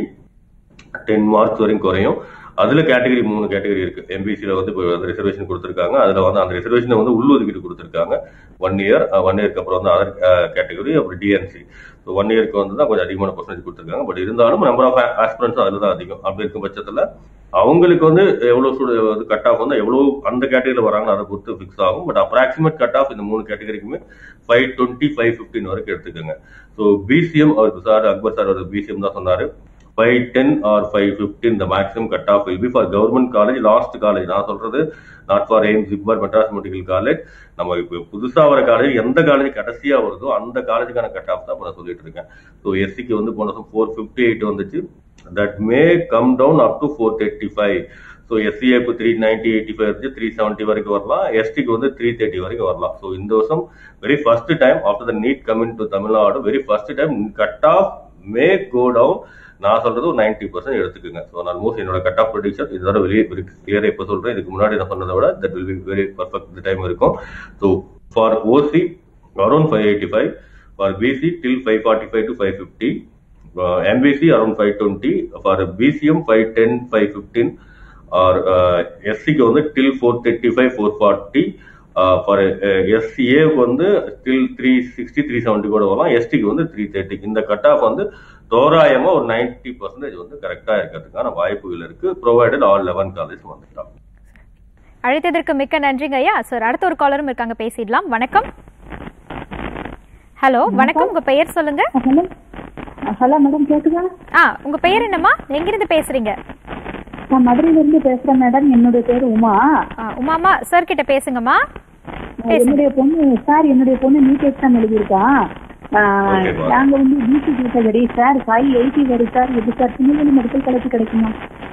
டென் மார்க்ஸ் வரைக்கும் குறையும் அதுல கேட்டகரி மூணு கேட்டகரி இருக்கு எம்பிசில வந்து இப்போ வந்து ரிசர்வேஷன் கொடுத்துருக்காங்க அதுல வந்து அந்த ரிசர்வேஷனை வந்து உள்ஒதுக்கீடு கொடுத்துருக்காங்க ஒன் இயர் ஒன் இயர்க்கு அப்புறம் வந்து அதர் கேட்டகரி அப்புறம் டிஎன்சி ஸோ ஒன் இயருக்கு வந்து தான் கொஞ்சம் அதிகமான பர்சன்டேஜ் கொடுத்துருக்காங்க பட் இருந்தாலும் நம்பர் ஆஃப் ஆஸ்பிரன்ஸ் அதுல தான் அதிகம் அப்படி இருக்கும் பட்சத்துல அவங்களுக்கு வந்து எவ்வளவு ஸ்டூடெண்ட் வந்து கட் ஆஃப் வந்து எவ்வளவு அந்த கேட்டகரியில வராங்களோ அதை பொறுத்து ஃபிக்ஸ் ஆகும் பட் அப்ராக்சிமேட் கட் ஆஃப் இந்த மூணு கேட்டகரிக்குமே ஃபைவ் டுவெண்ட்டி ஃபைவ் ஃபிஃப்டின் வரைக்கும் எடுத்துக்கோங்க ஸோ பிசிஎம் அவர் சார் அக்பர் சார் அவர் பிசிஎம் தான் சொன்னாரு five ten or five fifteen the maximum cut off will be for government college last college நான் சொல்றது not for AIIMS JIPMER Madras medical college நம்ம இப்போ புதுசா வர காலேஜ் எந்த காலேஜ் கடைசியா வருதோ அந்த காலேஜுக்கான கட் ஆஃப் தான் இப்போ நான் சொல்லிட்டு இருக்கேன் ஸோ எஸ்சிக்கு வந்து போன வருஷம் ஃபோர் ஃபிஃப்டி எயிட் வந்துச்சு that may come down up to four thirty five so எஸ்சிஏக்கு த்ரீ நைன்டி எயிட்டி ஃபைவ் இருந்துச்சு த்ரீ செவன்ட்டி வரைக்கும் வரலாம் எஸ்டிக்கு வந்து த்ரீ தேர்ட்டி வரைக்கும் வரலாம் ஸோ இந்த வருஷம் very first time after the NEET coming to Tamil Nadu very first time cut off may go down நான் சொல்றது ஒரு நைன்டி பர்சன்ட் எடுத்துக்கோங்க ஸோ நான் மோஸ்ட் என்னோட கட் ஆஃப் ப்ரொடிக்ஷன் இதோட வெளியே கிளியரா இப்போ சொல்றேன் இதுக்கு முன்னாடி நான் சொன்னதை விட that will be very perfect time இருக்கும் so for OC around five eighty five for BC till five forty five to five fifty MBC around five twenty for BCM five ten five fifteen or எஸ்சிக்கு வந்து till four thirty five four forty for எஸ்சிஏக்கு வந்து till three sixty three seventy கூட வரலாம் எஸ்டிக்கு வந்து three thirty இந்த cut off வந்து தோராயமா ஒரு நைன்டி பர்சன்டேஜ் வந்து கரெக்டா இருக்கிறதுக்கான வாய்ப்புகள் இருக்கு ப்ரொவைடட் ஆல் லெவன் காலேஜ் வந்துட்டான் அழைத்ததற்கு மிக்க நன்றிங்க ஐயா சார் அடுத்த ஒரு காலரும் இருக்காங்க பேசிடலாம் வணக்கம் ஹலோ வணக்கம் உங்க பெயர் சொல்லுங்க ஹலோ ஹலோ மேடம் கேக்குதா ஆ உங்க பெயர் என்னம்மா எங்கிருந்து பேசுறீங்க நான் மதுரையில இருந்து பேசுறேன் மேடம் என்னுடைய பேர் உமா ஆ, உமாமா சார் கிட்ட பேசுங்கம்மா என்னுடைய பொண்ணு சார் என்னுடைய பொண்ணு நீட் எக்ஸாம் எழுதியிருக்கா ஆஹ், Okay, ma'am. நாங்க வந்து BC category sir five eighty வருது சார் எப்படி சார் திருநெல்வேலி மெடிக்கல் காலேஜ் கிடைக்குமா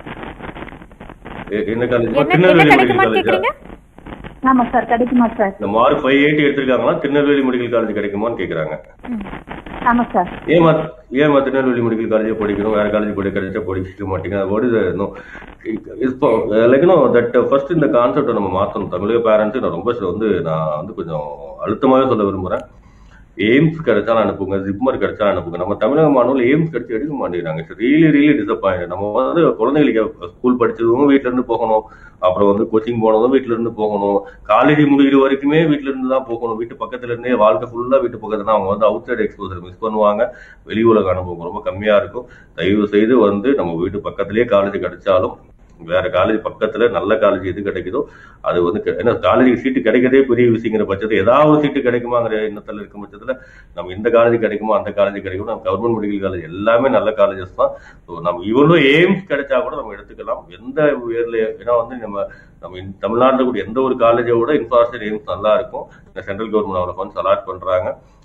எ- என்ன காலேஜ் என்ன என்ன திருநெல்வேலி மெடிக்கல் கிடைக்குமான்னு காலேஜ் கேக்குறீங்க ஆமா சார் கிடைக்குமா சார் இந்த மார்க் ஃபைவ் எயிட்டி எடுத்திருக்காங்களா திருநெல்வேலி மெடிக்கல் காலேஜ் கிடைக்குமான்னு கேக்குறாங்க ஆமா சார் ஏமா ஏமா திருநெல்வேலி மெடிக்கல் காலேஜ் படிக்கணும் வேற காலேஜ் போய் கிடைச்சா படிக்க மாட்டீங்க what is the- no இப்போ லைக் நோ தட் ஃபர்ஸ்ட் இந்த கான்செப்டை நம்ம மாத்தணும் தமிழக பேரண்ட்ஸ் நான் ரொம்ப வந்து நான் வந்து கொஞ்சம் அழுத்தமாவே சொல்ல விரும்புறேன் எய்ம்ஸ் கிடைச்சாலும் அனுப்புங்க ஜிப்மர் கிடைச்சாலும் அனுப்புங்க நம்ம தமிழக மாணவர்கள் எய்ம்ஸ் கிடைச்சு எடுக்க மாட்டேங்கிறாங்க ரியலி ரியலி டிசப்பாயிண்ட் நம்ம வந்து குழந்தைகளுக்கு ஸ்கூல் படிச்சதும் வீட்ல இருந்து போகணும் அப்புறம் வந்து கோச்சிங் போனதும் வீட்ல இருந்து போகணும் காலேஜ் முடிகிற வரைக்குமே வீட்ல இருந்து தான் போகணும் வீட்டு பக்கத்துல இருந்தே வாழ்க்கை ஃபுல்லா வீட்டு பக்கத்துல தான் அவங்க வந்து அவுட் சைடு எக்ஸ்போசர் மிஸ் பண்ணுவாங்க வெளி உலக அனுபவம் ரொம்ப கம்மியா இருக்கும் தயவு செய்து வந்து நம்ம வீட்டு பக்கத்திலேயே காலேஜ் கிடைச்சாலும் வேற காலேஜ் பக்கத்துல நல்ல காலேஜ் எது கிடைக்குதோ அது வந்து கெ- ஏன்னா காலேஜ் சீட்டு கிடைக்கிறதே பெரிய விஷயங்கிற பட்சத்துல ஏதாவது சீட்டு கிடைக்குமாங்கிற எண்ணத்துல இருக்கும் பட்சத்துல நம்ம இந்த காலேஜ் கிடைக்குமோ அந்த காலேஜ் கிடைக்குமோ நம்ம கவர்மெண்ட் மெடிக்கல் காலேஜ் எல்லாமே நல்ல காலேஜஸ் தான் ஸோ நம்ம இவ்வளோ எய்ம்ஸ் கிடைச்சா கூட நம்ம எடுத்துக்கலாம் எந்த உயர்ல ஏன்னா வந்து நம்ம நம்ம இந்த தமிழ்நாட்டில் கூட எந்த ஒரு காலேஜை விட இன்ஃப்ராஸ்ட்ரக்சர் எய்ம்ஸ் நல்லா இருக்கும் இந்த சென்ட்ரல் கவர்மெண்ட் அவ்வளோ ஃபண்ட்ஸ் அலாட் பண்றாங்க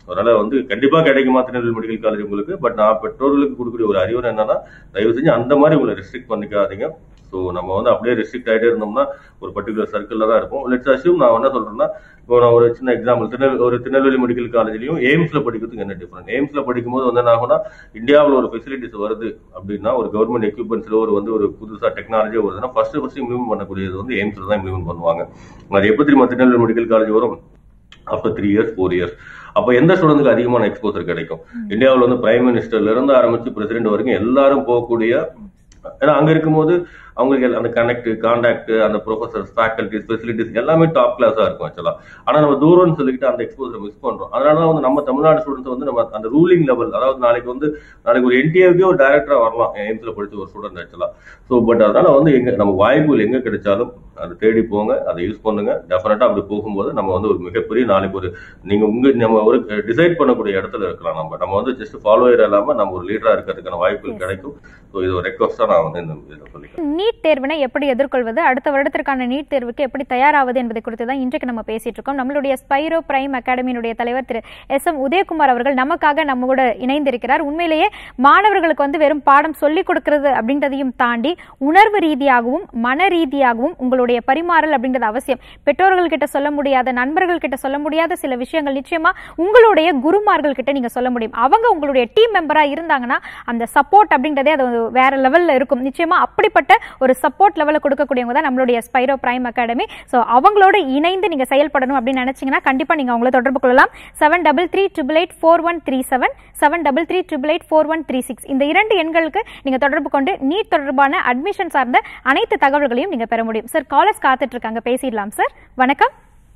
அதனால வந்து கண்டிப்பா கிடைக்குமா திருநெல்வேலி மெடிக்கல் காலேஜ் உங்களுக்கு பட் நான் பெற்றோர்களுக்கு கொடுக்கக்கூடிய ஒரு அறிவுரை என்னன்னா தயவு செஞ்சு அந்த மாதிரி உங்களை ரெஸ்ட்ரிக்ட் பண்ணிக்காதீங்க ஸோ நம்ம வந்து அப்படியே ரெஸ்ட்ரிக்ட் ஆகிட்டே இருந்தோம்னா ஒரு பர்டிகுலர் சர்க்கிளில் தான் இருக்கும் லெட்ஸ் அசியூம் நான் என்ன சொல்றேன்னா இப்போ நான் ஒரு சின்ன எக்ஸாம்பிள் திருநெல் ஒரு திருநெல்வேலி மெடிக்கல் காலேஜ்லயும் எய்ம்ஸ்ல படிக்கிறதுக்கு என்ன டிஃபரெண்ட் எய்ம்ஸ்ல படிக்கும்போது வந்து என்ன ஆகும்னா இந்தியாவில் ஒரு ஃபெசிலிட்டிஸ் வருது அப்படின்னா ஒரு கவர்மெண்ட் எக்யூப்மெண்ட்ஸ்ல ஒரு வந்து ஒரு புதுசா டெக்னாலஜி வருதுன்னா ஃபர்ஸ்ட் ஃபர்ஸ்ட் இம்ப்ளிமெண்ட் பண்ணக்கூடியது வந்து எய்ம்ஸ்ல தான் இம்ப்ளிமெண்ட் பண்ணுவாங்க அது எப்போ தெரியுமா திருநெல்வேலி மெடிக்கல் காலேஜ் வரும் after three years four years அப்போ எந்த ஸ்டூடெண்ட்க்கு அதிகமான எக்ஸ்போசர் கிடைக்கும் இந்தியாவில் வந்து பிரைம் மினிஸ்டர்ல இருந்து ஆரம்பிச்சு பிரசிடென்ட் வரைக்கும் எல்லாரும் போகக்கூடிய ஏன்னா அங்க இருக்கும்போது அவங்களுக்கு எல்லா- அந்த கனெக்ட் கான்டாக்ட் அந்த ப்ரொஃபசர்ஸ் ஃபேக்கல்டிஸ் ஃபெசிலிட்டிஸ் எல்லாமே டாப் கிளாஸா இருக்கும் ஆக்சுவலா ஆனா நம்ம தூரம்னு சொல்லிட்டு அந்த எக்ஸ்போசரை மிஸ் பண்றோம் அதனால தான் வந்து நம்ம தமிழ்நாடு ஸ்டூடெண்ட்ஸ் வந்து நம்ம அந்த ரூலிங் லெவல் அதாவது நாளைக்கு வந்து நாளைக்கு ஒரு என்டிஏக்கே ஒரு டைரக்டரா வரலாம் எய்ம்ஸ்ல படிச்ச ஒரு ஸ்டூடெண்ட் ஆக்சுவலா ஸோ பட் அதனால வந்து எங்க நம்ம வாய்ப்புகள் எங்க கிடைச்சாலும் அதை தேடி போங்க அதை யூஸ் பண்ணுங்க டெஃபினட்டா அப்படி போகும்போது நம்ம வந்து ஒரு மிகப்பெரிய நாளைக்கு ஒரு நீங்க உங்க நம்ம ஒரு டிசைட் பண்ணக்கூடிய இடத்துல இருக்கலாம் நம்ம நம்ம வந்து ஜஸ்ட் ஃபாலோயர் இல்லாம நம்ம ஒரு லீடரா இருக்கிறதுக்கான வாய்ப்புகள் கிடைக்கும் ஸோ இது ஒரு ரெக்வஸ்டா நான் வந்து இந்த இதில் சொல்லிக்கிறேன் நீட் தேர்வினை எப்படி எதிர்கொள்வது அடுத்த வருடத்திற்கான நீட் தேர்வுக்கு எப்படி தயாராவது என்பதை குறித்து தான் இன்றைக்கு நம்ம பேசிட்டு இருக்கோம் நம்மளுடைய ஸ்பைரோ பிரைம் அகாடமியினுடைய தலைவர் திரு எஸ் எம் உதயகுமார் அவர்கள் நமக்காக நம்ம கூட இணைந்திருக்கிறார் உண்மையிலேயே மாணவர்களுக்கு வந்து வெறும் பாடம் சொல்லிக் கொடுக்கிறது அப்படின்றதையும் தாண்டி உணர்வு ரீதியாகவும் மன ரீதியாகவும் உங்களுடைய பரிமாறல் அப்படின்றது அவசியம் பெற்றோர்கள் கிட்ட சொல்ல முடியாத நண்பர்கள் கிட்ட சொல்ல முடியாத சில விஷயங்கள் நிச்சயமா உங்களுடைய குருமார்கள் கிட்ட நீங்க சொல்ல முடியும் அவங்க உங்களுடைய டீம் மெம்பரா இருந்தாங்கன்னா அந்த சப்போர்ட் அப்படின்றதே அது ஒரு வேற லெவல்ல இருக்கும் நிச்சயமா அப்படிப்பட்ட ஒரு சப்போர்ட் லெவலில் கொடுக்கக்கூடியவங்க தான் நம்மளுடைய ஸ்பைரோ பிரைம் அகாடமி ஸோ அவங்களோட இணைந்து நீங்க செயல்படணும் அப்படின்னு நினைச்சீங்கன்னா கண்டிப்பா நீங்க அவங்கள தொடர்பு கொள்ளலாம் seven double three triple eight four one three seven seven double three triple eight four one three six இந்த இரண்டு எண்களுக்கு நீங்க தொடர்பு கொண்டு நீட் தொடர்பான அட்மிஷன் சார்ந்த அனைத்து தகவல்களையும் நீங்க பெற முடியும் சார் காலர்ஸ் காத்துட்டு இருக்காங்க பேசிடலாம் சார் வணக்கம்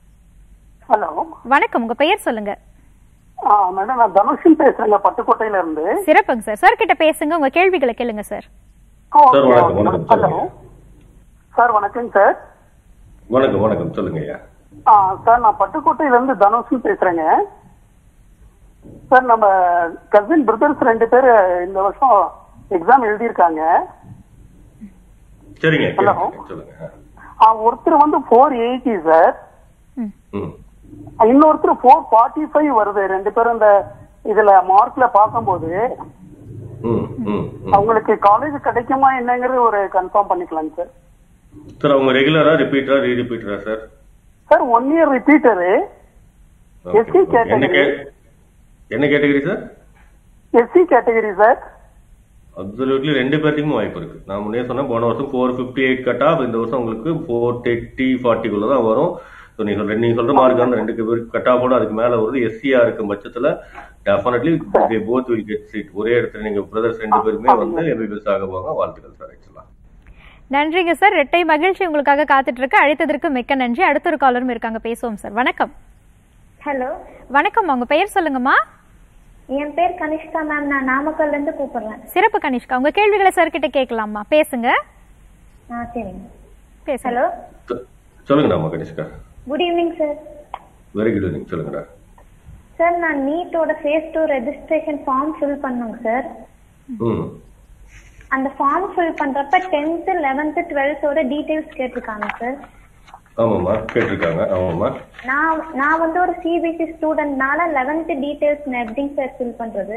ஹலோ வணக்கம் உங்க பெயர் சொல்லுங்க ஆ மேடம் நான் தனுஷன் பேசுறேங்க பட்டுக்கோட்டையில இருந்து சிறப்புங்க சார் சார் கிட்ட பேசுங்க உங்க கேள்விகளை கேளுங்க சார் சார் வணக்கம் வணக்கம் ஹலோ சொல்லுங்க சார் வணக்கம் சார் வணக்கம் வணக்கம் சொல்லுங்க ஐயா ஆ சார் நான் பட்டுக்கோட்டையில இருந்து தனுஷன் பேசுறேங்க சார் நம்ம கசின் பிரதர்ஸ் ரெண்டு பேர் இந்த வருஷம் எக்ஸாம் எழுதியிருக்காங்க சரிங்க Hello. கேளுங்க, சொல்லுங்க ஆ, ஒருத்தர் வந்து ஃபோர் எயிட்டி சார் ம் இன்னொருத்தர் ஃபோர் ஃபார்ட்டி ஃபைவ் வருது ரெண்டு பேரும் இந்த இதுல மார்க்ல பார்க்கும்போது ம் ம் ம். அவங்களுக்கு காலேஜ் கிடைக்குமா என்னங்கிறது ஒரு கன்ஃபார்ம் பண்ணிக்கலாங்க சார் சார் அவங்க ரெகுலரா ரிப்பீட்டரா ரீ ரிப்பீட்டரா sir sir one year repeater Okay. SC category. என்ன கே- என்ன category sir SC category sir absolutely ரெண்டு பேர்த்துக்கும் வாய்ப்பு இருக்கு நான் முன்னே சொன்னேன் போன வருஷம் four fifty eight cut off இந்த வருஷம் உங்களுக்கு ஃபோர் தேர்ட்டி ஃபார்ட்டிக்குள்ள தான் வரும் ஸோ நீங்க சொல்ற நீங்க சொல்ற மார்க் அந்த ரெண்டு பேருக்கு கட் ஆஃபோட அதுக்கு மேல வருது எஸ்சியா இருக்கும் பட்சத்துல definitely they both will get seat ஒரே இடத்துல நீங்க பிரதர்ஸ் ரெண்டு பேருமே வந்து எம்பிபிஎஸ் ஆக போவாங்க வாழ்த்துக்கள் சார் ஆக்சுவலா நன்றிங்க சார் இரட்டை மகிழ்ச்சி உங்களுக்காக காத்துட்டு இருக்கு அழைத்ததற்கு மிக்க நன்றி அடுத்த ஒரு காலரும் இருக்காங்க பேசுவோம் சார் வணக்கம் ஹலோ வணக்கம் உங்க பெயர் சொல்லுங்கம்மா என் பேர் கனிஷ்கா மேம் நான் நாமக்கல்ல இருந்து கூப்பிடுறேன் சிறப்பு கனிஷ்கா உங்க கேள்விகளை சார் கிட்ட கேட்கலாமா பேசுங்க ஆ சரிங்க பேசுங்க ஹலோ சொல்லுங்க நம்ம Kanishka good evening sir very good evening சொல்லுங்கடா சார் நான் நீட்டோட phase two registration form fill பண்ணுங்க சார் ம் அந்த ஃபார்ம் ஃபில் பண்றப்ப டென்த்து லெவன்த்து டுவெல்த்தோட டீடைல்ஸ் கேட்டிருக்காங்க சார் ஆமாம்மா கேட்டிருக்காங்க ஆமாம்மா நான் நான் வந்து ஒரு சிபிஎஸ்சி ஸ்டூடெண்ட்னால லெவன்த்து டீடைல்ஸ் நான் எப்படிங்க சார் ஃபில் பண்றது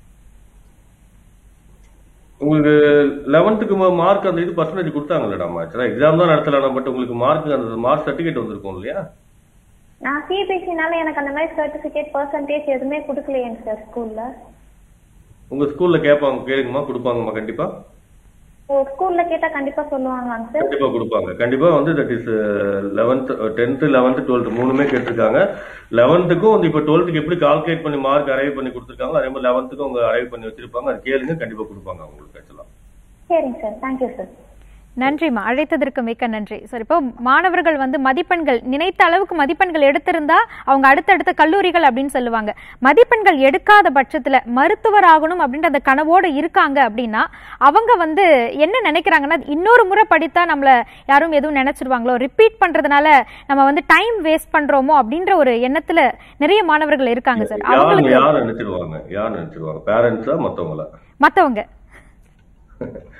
உங்களுக்கு லெவன்த்துக்கு மார்க் அந்த இது பர்சன்டேஜ் கொடுத்தாங்கல்ல நம்ம ஆக்சுவலாக எக்ஸாம் தான் நடத்தலாம் பட் உங்களுக்கு மார்க் அந்த மார்க் சர்டிஃபிகேட் வந்திருக்கும் இல்லையா நான் சிபிஎஸ்சினால எனக்கு அந்த மாதிரி சர்டிஃபிகேட் பர்சன்டேஜ் எதுவுமே கொடுக்கலையேங்க சார் ஸ்கூல்ல உங்க ஸ்கூல்ல கேட்பாங்க கேளுங்கம்மா கொடுப்பாங்கம்மா கண்டிப்பா ஓ ஸ்கூல்ல கேட்டா கண்டிப்பா சொல்லுவாங்களாங்க சார் கண்டிப்பா கொடுப்பாங்க கண்டிப்பா வந்து that is eleventh tenth eleventh twelfth மூணுமே கேட்டிருக்காங்க லெவன்த்துக்கும் வந்து இப்போ டுவெல்த்துக்கு எப்படி கால்குலேட் பண்ணி மார்க் அரைவ் பண்ணி கொடுத்துருக்காங்க அதே மாதிரி லெவன்த்துக்கும் அவங்க அரைவ் பண்ணி வச்சிருப்பாங்க அது கேளுங்க கண்டிப்பா கொடுப்பாங்க உங்களுக்கு ஆக்சுவலா சரிங்க சார் தேங்க்யூ சார் நன்றிம்மா அழைத்ததற்கு மிக்க நன்றி சார் இப்போ மாணவர்கள் வந்து மதிப்பெண்கள் நினைத்த அளவுக்கு மதிப்பெண்கள் எடுத்திருந்தா அவங்க அடுத்தடுத்த கல்லூரிகள் அப்படின்னு சொல்லுவாங்க மதிப்பெண்கள் எடுக்காத பட்சத்துல மருத்துவர் ஆகணும் அப்படின்ற அந்த கனவோடு இருக்காங்க அப்படின்னா அவங்க வந்து என்ன நினைக்கிறாங்கன்னா இன்னொரு முறை படித்தா நம்மள யாரும் எதுவும் நினைச்சிருவாங்களோ ரிப்பீட் பண்றதுனால நம்ம வந்து டைம் வேஸ்ட் பண்றோமோ அப்படின்ற ஒரு எண்ணத்துல நிறைய மாணவர்கள் இருக்காங்க சார் யார் அவங்களுக்கு யார் நினைச்சிருவாங்க யார் நினைச்சிருவாங்க பேரண்ட்ஸா மத்தவங்களா மத்தவங்க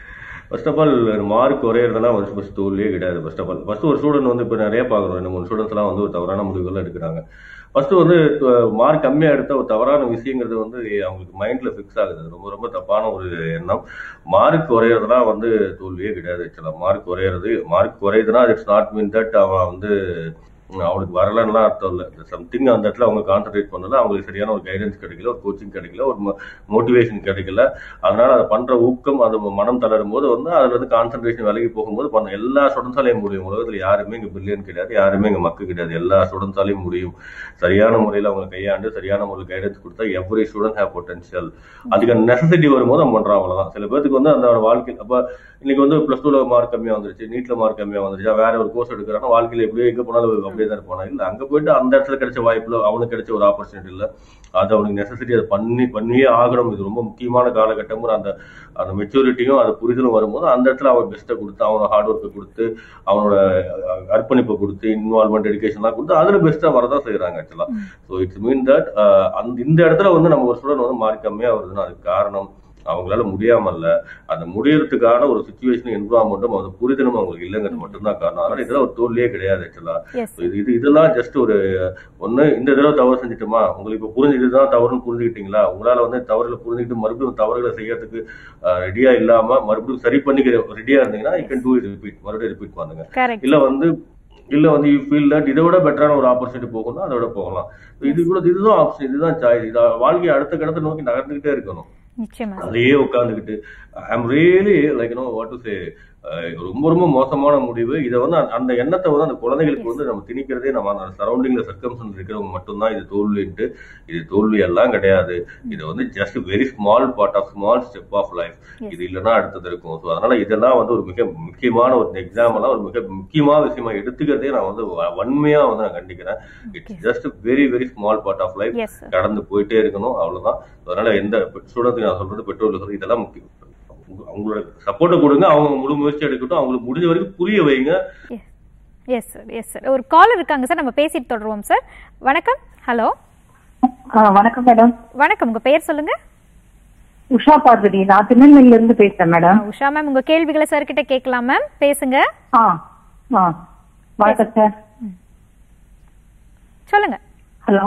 ஃபர்ஸ்ட் ஆஃப் ஆல் மார்க் குறையிறதெல்லாம் ஃபர்ஸ்ட் ஃபர்ஸ்ட் தோல்வியே கிடையாது ஃபர்ஸ்ட் ஆஃப் ஆல் ஃபர்ஸ்ட் ஒரு ஸ்டூடெண்ட் வந்து இப்போ நிறைய பார்க்குறோம் ரெண்டு மூணு ஸ்டூடெண்ட்ஸ் எல்லாம் வந்து ஒரு தவறான முடிவுகள் எடுக்கிறாங்க ஃபர்ஸ்ட் வந்து மார்க் கம்மியா எடுத்த ஒரு தவறான விஷயங்கிறது வந்து அவங்களுக்கு மைண்ட்ல ஃபிக்ஸ் ஆகுது அது ரொம்ப ரொம்ப தப்பான ஒரு எண்ணம் மார்க் குறையிறதுலாம் வந்து தோல்வியே கிடையாது ஆக்சுவலா மார்க் குறையிறது மார்க் குறையுதுன்னா இட்ஸ் நாட் மீன் தட் அவன் வந்து உம், அவனுக்கு வரலன்னுலாம் அர்த்தம் இல்லை சம்திங் அந்த இடத்துல அவங்க கான்சென்ட்ரேட் பண்ணல அவங்களுக்கு சரியான ஒரு கைடன்ஸ் கிடைக்கல ஒரு கோச்சிங் கிடைக்கல ஒரு மோட்டிவேஷன் கிடைக்கல அதனால அதை பண்ற ஊக்கம் அது மனம் தளரும் போது வந்து அதுல இருந்து கான்சென்ட்ரேஷன் விலகி போகும்போது பண்ண எல்லா ஸ்டூடெண்ட்ஸாலையும் முடியும் உலகத்துல யாருமே இங்க பில்லியன் கிடையாது யாருமே இங்க மக்கு கிடையாது எல்லா ஸ்டூடெண்ட்ஸாலையும் முடியும் சரியான முறையில் அவங்க கையாண்டு சரியான முறையில் கைடன்ஸ் கொடுத்தா எவ்ரி ஸ்டூடெண்ட் ஹேவ் பொட்டன்ஷியல் அதுக்கு நெசசிட்டி வரும்போது நம்ம பண்றோம் அவ்வளவுதான் சில பேருக்கு வந்து அந்த வாழ்க்கை அப்ப இன்னைக்கு வந்து பிளஸ் டூல மார்க் கம்மியா வந்துருச்சு நீட்ல மார்க் கம்மியா வந்துருச்சு வேற ஒரு கோர்ஸ் எடுக்கிறாங்க வாழ்க்கையில எப்படியோ எங்க போனாலும் அப்படியே தான் இருப்பானா இல்ல அங்க போயிட்டு அந்த இடத்துல கிடைச்ச வாய்ப்புல அவனுக்கு கிடைச்ச ஒரு ஆப்பர்ச்சுனிட்டி இல்ல அது அவனுக்கு நெசசிட்டி அதை பண்ணி பண்ணியே ஆகணும் இது ரொம்ப முக்கியமான காலகட்டமும் அந்த அந்த மெச்சூரிட்டியும் அது புரிதலும் வரும்போது அந்த இடத்துல அவன் பெஸ்ட்டை கொடுத்து அவனோட ஹார்ட் ஒர்க்கை கொடுத்து அவனோட அஹ், அர்ப்பணிப்பை கொடுத்து இன்வால்மெண்ட் எஜுகேஷன்லாம் கொடுத்து அதுல பெஸ்ட்டா வரதான் செய்யறாங்க ஆக்சுவலா ஸோ இட்ஸ் மீன் தட் அந்த இந்த இடத்துல வந்து நம்ம ஒரு ஸ்டூடெண்ட் வந்து மார்க் கம்மியா வருதுன்னா அதுக்கு காரணம் அவங்களால முடியாம இல்ல அந்த முடியறதுக்கான ஒரு சுச்சுவேஷன் என்வரான்மெண்ட்டும் அது புரிதலும் அவங்களுக்கு இல்லைங்கிறது மட்டும்தான் காரணம் அதனால இதெல்லாம் ஒரு தோல்வியே கிடையாது ஆக்சுவலா எஸ் இது இது இதெல்லாம் ஜஸ்ட் ஒரு ஒண்ணு இந்த தடவை தவறு செஞ்சுட்டோமா உங்களுக்கு இப்போ புரிஞ்சு இதுதான் தவறுன்னு புரிஞ்சுக்கிட்டீங்களா உங்களால வந்து தவறுல புரிஞ்சுக்கிட்டு மறுபடியும் தவறுகளை செய்யறதுக்கு ரெடியா இல்லாம மறுபடியும் சரி பண்ணிக்கிற ரெடியா இருந்தீங்கன்னா you can do it repeat மறுபடியும் ரிப்பீட் பண்ணுங்க கரெக்ட் இல்ல வந்து இல்ல வந்து யூ ஃபீல் தட் இதை விட பெட்டரான ஒரு ஆப்பர்ச்சுனிட்டி போகணும்னா அதை விட போகலாம் இது கூட இதுதான் ஆப்ஷன் இதுதான் சாய்ஸ் இதை வாழ்க்கையை அடுத்த கடத்தை நோக்கி நகர்ந்துகிட்டே இருக்கணும் நிச்சயமா அதையே உட்காந்துக்கிட்டு I am really like know what to say ரொம்ப ரொம்ப மோசமான முடிவு இதை வந்து அந்த- அந்த எண்ணத்தை வந்து அந்த குழந்தைகளுக்கு வந்து நம்ம திணிக்கிறதே நம்ம அந்த சரௌண்டிங்ல சர்க்கம்சன்ஸ் இருக்கிறவங்க மட்டும்தான் இது தோல்வின்ட்டு இது தோல்வி எல்லாம் கிடையாது இது வந்து just very small part of small step of life இது இல்லைன்னா அடுத்தது இருக்கும் ஸோ அதனால இதெல்லாம் வந்து ஒரு மிக முக்கியமான ஒரு எக்ஸாம் எல்லாம் ஒரு மிக முக்கியமான விஷயமா எடுத்துக்கிறதே நான் வந்து வ- வன்மையா வந்து நான் கண்டிக்கிறேன் it's just very very small part of life yes கடந்து போயிட்டே இருக்கணும் அவ்வளவுதான் அதனால எந்த ஸ்டூடெண்ட்டுக்கு நான் சொல்றது பெற்றோர்கள் சொல்றது இதெல்லாம் முக்கியம் உங்க- அவங்களோட சப்போர்ட்டை கொடுங்க அவங்க முழு முயற்சி எடுக்கட்டும் அவங்களுக்கு முடிஞ்ச வரைக்கும் புரிய வைங்க எஸ் சார் எஸ் சார் ஒரு காலர் இருக்காங்க சார் நம்ம பேசிட்டு தொடருவோம் சார் வணக்கம் ஹலோ வணக்கம் மேடம் வணக்கம் உங்க பெயர் சொல்லுங்க உஷா பார்வதி நான் திருநெல்வேலியில இருந்து பேசுறேன் மேடம் உஷா மேம் உங்க கேள்விகளை சார் கிட்ட கேட்கலாம் மேம் பேசுங்க ஆ ஆ வணக்கம் சார் சொல்லுங்க ஹலோ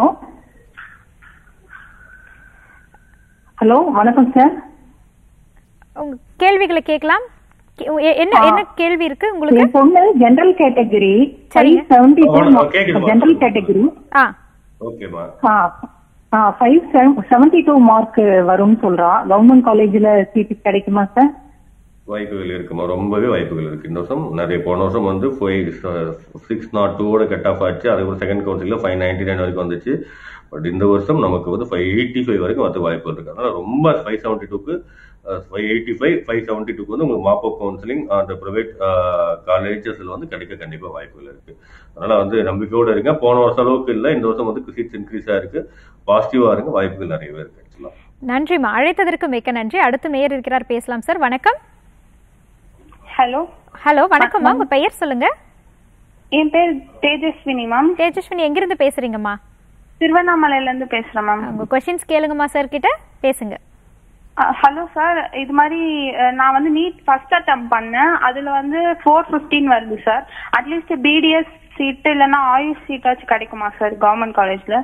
ஹலோ வணக்கம் சார் உங்க கேள்விகளை கேட்கலாம் கே- எ- என்ன என்ன கேள்வி இருக்கு உங்களுக்கு என் பொண்ணு ஜெனரல் கேட்டகரி ஃபைவ் சரிங்க. செவன்டி அவ்வளவு- கேக்குதுமா. ஜெனரல் கேட்டகரி ஆ ஓகேமா ஆ ஃபைவ் செவன்டி டூ மார்க் வரும்னு சொல்றா கவர்மெண்ட் காலேஜ்ல சீட் கிடைக்குமா சார் வாய்ப்புகள் இருக்குமா ரொம்பவே வாய்ப்புகள் இருக்கு இந்த வருஷம் நிறைய போன வருஷம் வந்து ஃபைவ் சிக்ஸ் நாட் டூவோட கட் ஆஃப் ஆச்சு அது ஒரு செகண்ட் கவுன்சிலில் ஃபைவ் நைன்டி நைன் வரைக்கும் வந்துச்சு பட் இந்த வருஷம் நமக்கு வந்து ஃபைவ் எயிட்டி ஃபைவ் வரைக்கும் வந்து வாய்ப்பு இருக்கு அதனால ரொம்ப ஃபைவ் செவன்டி டூக்கு five eighty five five seventy டூக்கு வந்து உங்களுக்கு மாப்பப் கவுன்சிலிங் அந்த ப்ரைவேட் காலேஜஸ்ல வந்து கிடைக்க கண்டிப்பா வாய்ப்புகள் இருக்கு அதனால வந்து நம்பிக்கையோட இருங்க போன வருஷம் அளவுக்கு இல்லை இந்த வருஷம் வந்து சீட்ஸ் இன்க்ரீஸ் ஆயிருக்கு பாசிட்டிவா இருக்கு வாய்ப்புகள் நிறையவே இருக்கு ஆக்சுவலா நன்றிம்மா அழைத்ததற்கு மிக்க நன்றி அடுத்து மேயர் இருக்கிறார் பேசலாம் சார் வணக்கம் ஹலோ ஹலோ வணக்கம்மா உங்க பெயர் சொல்லுங்க என் பேர் தேஜஸ்வினி மேம் தேஜஸ்வினி எங்கிருந்து பேசுறீங்கம்மா திருவண்ணாமலையில இருந்து பேசுறேன் மேம் உங்க கொஸ்டின்ஸ் கேளுங்கம்மா சார் கிட்ட பேசுங்க ஹலோ சார் இது மாதிரி அஹ், நான் வந்து நீட் ஃபர்ஸ்ட் அட்டம் பண்ணேன் அதுல வந்து ஃபோர் ஃபிஃப்டீன் வருது சார் அட்லீஸ்ட் பிடிஎஸ் சீட் இல்லைன்னா ஆயுஷ் சீட்டாச்சும் கிடைக்குமா சார் கவர்மெண்ட் காலேஜ்ல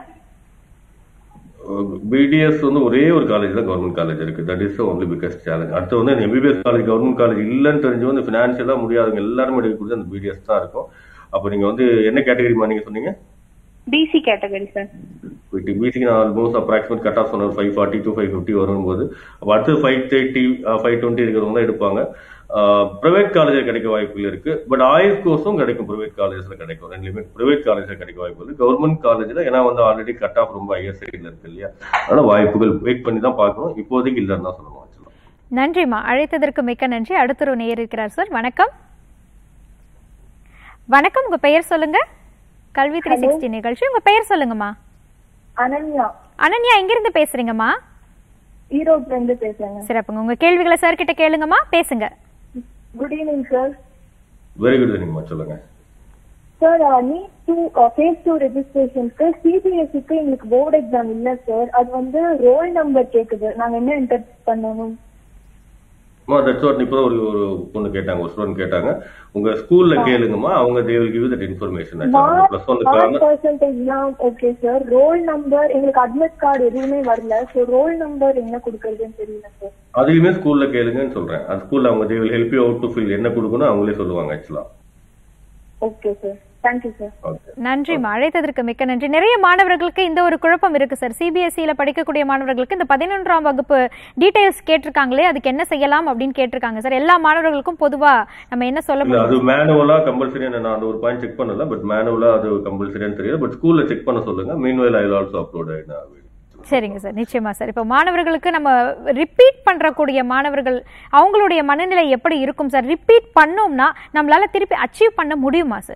பிடிஎஸ் வந்து ஒரே ஒரு காலேஜ் தான் கவர்மெண்ட் காலேஜ் இருக்கு that is only biggest challenge அடுத்து வந்து எம்பிபிஎஸ் காலேஜ் கவர்மெண்ட் காலேஜ் இல்லைன்னு தெரிஞ்சு வந்து ஃபினான்ஷியலா முடியாதவங்க எல்லாருமே எடுக்கக்கூடிய அந்த பிடிஎஸ் தான் இருக்கும் அப்போ நீங்க வந்து என்ன கேட்டகரிமா நீங்க சொன்னீங்க பிசி கேட்டகரி சார் பிசிக்கு நான் ஆல்மோஸ்ட் அப்ராக்சிமேட் கட் ஆஃப் சொன்னேன் five forty to five fifty வரும்போது அப்போ அடுத்து ஃபைவ் தேர்ட்டி ஃபைவ் டுவெண்ட்டி இருக்கிறவங்க தான் எடுப்பாங்க ப்ரைவேட் காலேஜில் கிடைக்க வாய்ப்புகள் இருக்கு பட் ஆயுஷ் கோர்ஸும் கிடைக்கும் ப்ரைவேட் காலேஜில் கிடைக்கும் ரெண்டுலையுமே ப்ரைவேட் காலேஜில் கிடைக்க வாய்ப்பு இருக்கு கவர்மெண்ட் காலேஜில் ஏன்னா வந்து ஆல்ரெடி கட் ஆஃப் ரொம்ப ஹையர் சைடில் இருக்கு இல்லையா அதனால வாய்ப்புகள் வெயிட் பண்ணி தான் பார்க்கணும் இப்போதைக்கு இல்லைன்னு தான் சொல்லணும் ஆக்சுவலாக நன்றிம்மா அழைத்ததற்கு மிக்க நன்றி அடுத்த ஒரு நேயர் இருக்கிறார் சார் வணக்கம் வணக்கம் உங்க பெயர் சொல்லுங்க கல்வி த்ரீ சிக்ஸ்டி நிகழ்ச்சி உங்க பெயர் சொல்லுங்கம்மா அனன்யா அனன்யா எங்கிருந்து பேசுறீங்கம்மா ஈரோட்ல இருந்து பேசுறேங்க சிறப்புங்க உங்க கேள்விகளை சார் கிட்ட கேளுங்கம்மா பேசுங்க good evening sir very good நீங்கம்மா சொல்லுங்க sir NEET to phase two ரெஜிஸ்ட்ரேஷனுக்கு சிபிஎஸ்சிக்கு எங்களுக்கு போர்டு எக்ஸாம் இல்ல சார் அது வந்து ரோல் நம்பர் கேக்குது நாங்க என்ன என்டர் பண்ணணும் தட்ஸ் வாட் இப்போ ஒரு ஒரு பொண்ணு கேட்டாங்க ஒரு ஸ்டூடெண்ட் கேட்டாங்க உங்க ஸ்கூல்ல கேளுங்கம்மா அவங்க they will give that information plus ஒன்னுக்கான பர்சன்டேஜ்லாம் ஓகே சார் ரோல் நம்பர் எங்களுக்கு அட்மிட் கார்டு எதுவுமே வரல ஸோ ரோல் நம்பர் என்ன கொடுக்கறதுன்னு தெரியல சார் அதையுமே ஸ்கூல்ல கேளுங்கன்னு சொல்றேன் அது ஸ்கூல்ல அவங்க they will help you out to fill என்ன கொடுக்கணும் அவங்களே சொல்லுவாங்க ஆக்சுவலா okay sir thank you sir okay நன்றிம்மா அழைத்ததற்கு மிக்க நன்றி நிறைய மாணவர்களுக்கு இந்த ஒரு குழப்பம் இருக்கு சார் சிபிஎஸ்சியில படிக்கக்கூடிய மாணவர்களுக்கு இந்த பதினொன்றாம் வகுப்பு டீடைல்ஸ் கேட்டிருக்காங்களே அதுக்கு என்ன செய்யலாம் அப்படின்னு கேட்டிருக்காங்க சார் எல்லா மாணவர்களுக்கும் பொதுவா நம்ம என்ன சொல்ல இல்ல அது முடியும் மேனுவலா கம்பல்சரி நான் அந்த ஒரு பாயிண்ட் செக் பண்ணல பட் மேனுவலா அது கம்பல்சரியான்னு தெரியல பட் ஸ்கூல்ல செக் பண்ண சொல்லுங்க மீன்வைல் ஐ ஆல்சோ அப்லோட் சரிங்க சார் நிச்சயமா சார் இப்போ மாணவர்களுக்கு நம்ம ரிப்பீட் பண்றக்கூடிய மாணவர்கள் அவங்களுடைய மனநிலை எப்படி இருக்கும் சார் ரிப்பீட் பண்ணோம்னா நம்மளால திருப்பி அச்சீவ் பண்ண முடியுமா சார்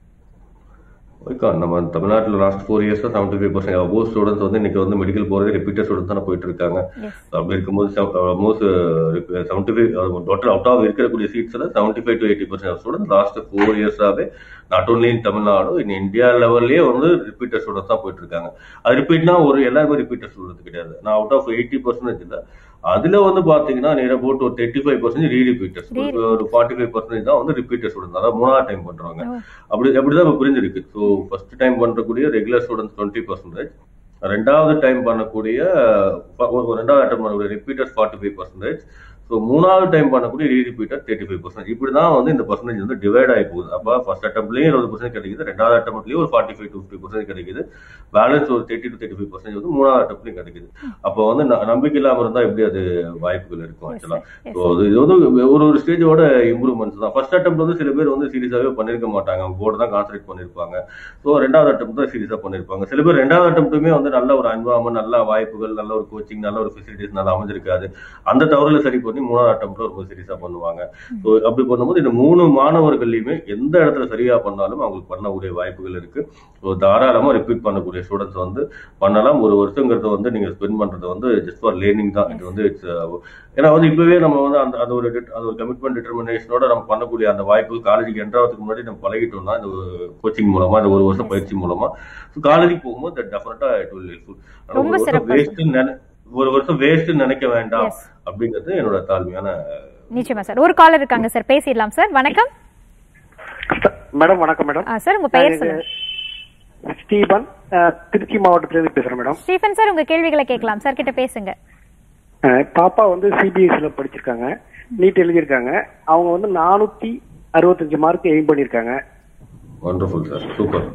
ஓகே நம்ம தமிழ்நாட்டில் லாஸ்ட் ஃபோர் இயர்ஸா seventy five percent above students வந்து இன்னைக்கு வந்து மெடிக்கல் போறது ரிப்பீட்டர் ஸ்டூடெண்ட்ஸ் தானே போயிட்டு இருக்காங்க Yes. அப்படி இருக்கும்போது most seventy five total out of இருக்கக்கூடிய சீட்ஸ்ல seventy five to eighty percent student last four இயர்ஸாவே not only in Tamil Nadu in India லெவல்லே வந்து ரிப்பீட்டர் ஸ்டூடெண்ட்ஸ் தான் போயிட்டு இருக்காங்க அது ரிப்பீட்னா ஒரு எல்லாருமே ரிப்பீட்டர் ஸ்டூடெண்ட் கிடையாது நான் அவுட் ஆஃப் எயிட்டி பர்சன்டேஜ் இல்லை அதுல வந்து பாத்தீங்கன்னா நேரா போட்டு ஒரு தேர்ட்டி ஃபைவ் பர்சன்ட் ரீரிப்பீட்டர்ஸ் ஒரு ஃபார்ட்டி ஃபைவ் பர்சன்டேஜ் தான் வந்து ரிப்பீட்டர் ஸ்டூடெண்ட் அதாவது மூணாவது டைம் பண்றவங்க அப்படி அப்படிதான் இப்ப புரிஞ்சிருக்கு ஸோ ஃபர்ஸ்ட் டைம் பண்றக்கூடிய ரெகுலர் ஸ்டூடெண்ட்ஸ் டுவெண்ட்டி பர்சன்டேஜ் ரெண்டாவது டைம் பண்ணக்கூடிய ப- ஒரு ரெண்டாவது அட்டம் பண்ணக்கூடிய repeaters forty five percentage so மூணாவது டைம் பண்ணக்கூடிய re repeater thirty five percent இப்படி தான் வந்து இந்த பர்சன்டேஜ் வந்து டிவைட் ஆகி போகுது அப்போ ஃபர்ஸ்ட் அட்டம்ப்லேயும் இருபது பர்சன்ட் கிடைக்குது ரெண்டாவது அட்டம்ப்லேயும் ஒரு forty five to fifty percent கிடைக்குது பேலன்ஸ் ஒரு thirty to thirty five percent வந்து மூணாவது அட்டம்ப்லேயும் கிடைக்குது அப்போ வந்து ந- நம்பிக்கை இல்லாமல் இருந்தால் எப்படி அது வாய்ப்புகள் இருக்கும் ஆக்சுவலாக ஸோ அது இது வந்து ஒரு ஒரு ஸ்டேஜோட இம்ப்ரூவ்மெண்ட்ஸ் தான் ஃபர்ஸ்ட் அட்டம் வந்து சில பேர் வந்து சீரியஸாகவே பண்ணியிருக்க மாட்டாங்க போர்டு தான் கான்சன்ட்ரேட் பண்ணியிருப்பாங்க ஸோ ரெண்டாவது அட்டம் தான் சீரியஸாக பண்ணியிருப்பாங்க சில பேர் ரெண்டாவது அட்டம்ப்ட்டுமே வந்து நல்ல ஒரு அன்வாமன் நல்ல வாய்ப்புகள் நல்ல ஒரு கோச்சிங் நல்ல ஒரு ஃபெசிலிட்டிஸ் நல்லா அமைஞ்சிருக்காது அந்த தவறுல சரி பண்ணி மூணாவது அட்டம்ப்ட்ல ரொம்ப சீரியஸாக பண்ணுவாங்க ஸோ அப்படி பண்ணும்போது இந்த மூணு மாணவர்கள்லையுமே எந்த இடத்துல சரியா பண்ணாலும் அவங்களுக்கு பண்ணக்கூடிய வாய்ப்புகள் இருக்கு ஸோ தாராளமா ரிப்பீட் பண்ணக்கூடிய ஸ்டூடெண்ட்ஸ் வந்து பண்ணலாம் ஒரு வருஷங்கிறத வந்து நீங்க ஸ்பெண்ட் பண்றது வந்து ஜஸ்ட் ஃபார் லேர்னிங் தான் இது வந்து இட்ஸ் ஏன்னா வந்து இப்பவே நம்ம வந்து அந்த அது ஒரு det- அது ஒரு கமிட்மெண்ட் டிட்டர்மினேஷனோட நம்ம பண்ணக்கூடிய அந்த வாய்ப்பு காலேஜுக்கு என்ட்ராவதுக்கு முன்னாடி நம்ம பழகிட்டோம்னா இந்த கோச்சிங் மூலமா இந்த ஒரு வருஷம் பயிற்சி மூலமா காலேஜுக்கு போகும்போது டெஃபினட்டா இட் வில் ஹெல்ப்ஃபுல் ரொம்ப சிறப்பா வேஸ்ட் ஒரு வருஷம் வேஸ்ட் நினைக்க வேண்டாம் Yes. அப்படிங்கிறது என்னோட தாழ்மையான நிச்சயமா சார் ஒரு காலர் இருக்காங்க சார் பேசிடலாம் சார் வணக்கம் மேடம் வணக்கம் மேடம் ஆ, சார் உங்க பெயர் சொல்லுங்க ஸ்டீபன் அஹ், திருச்சி மாவட்டத்திலிருந்து பேசுறேன் மேடம் ஸ்டீஃபன் சார் உங்க கேள்விகளை கேட்கலாம் சார் கிட்ட பேசுங்க அஹ், பாப்பா வந்து சிபிஎஸ்சில படிச்சிருக்காங்க நீட் எழுதியிருக்காங்க அவங்க வந்து நானூத்தி அறுபத்தஞ்சு மார்க் எய்ம் பண்ணிருக்காங்க வண்டர்ஃபுல் சார் சூப்பர்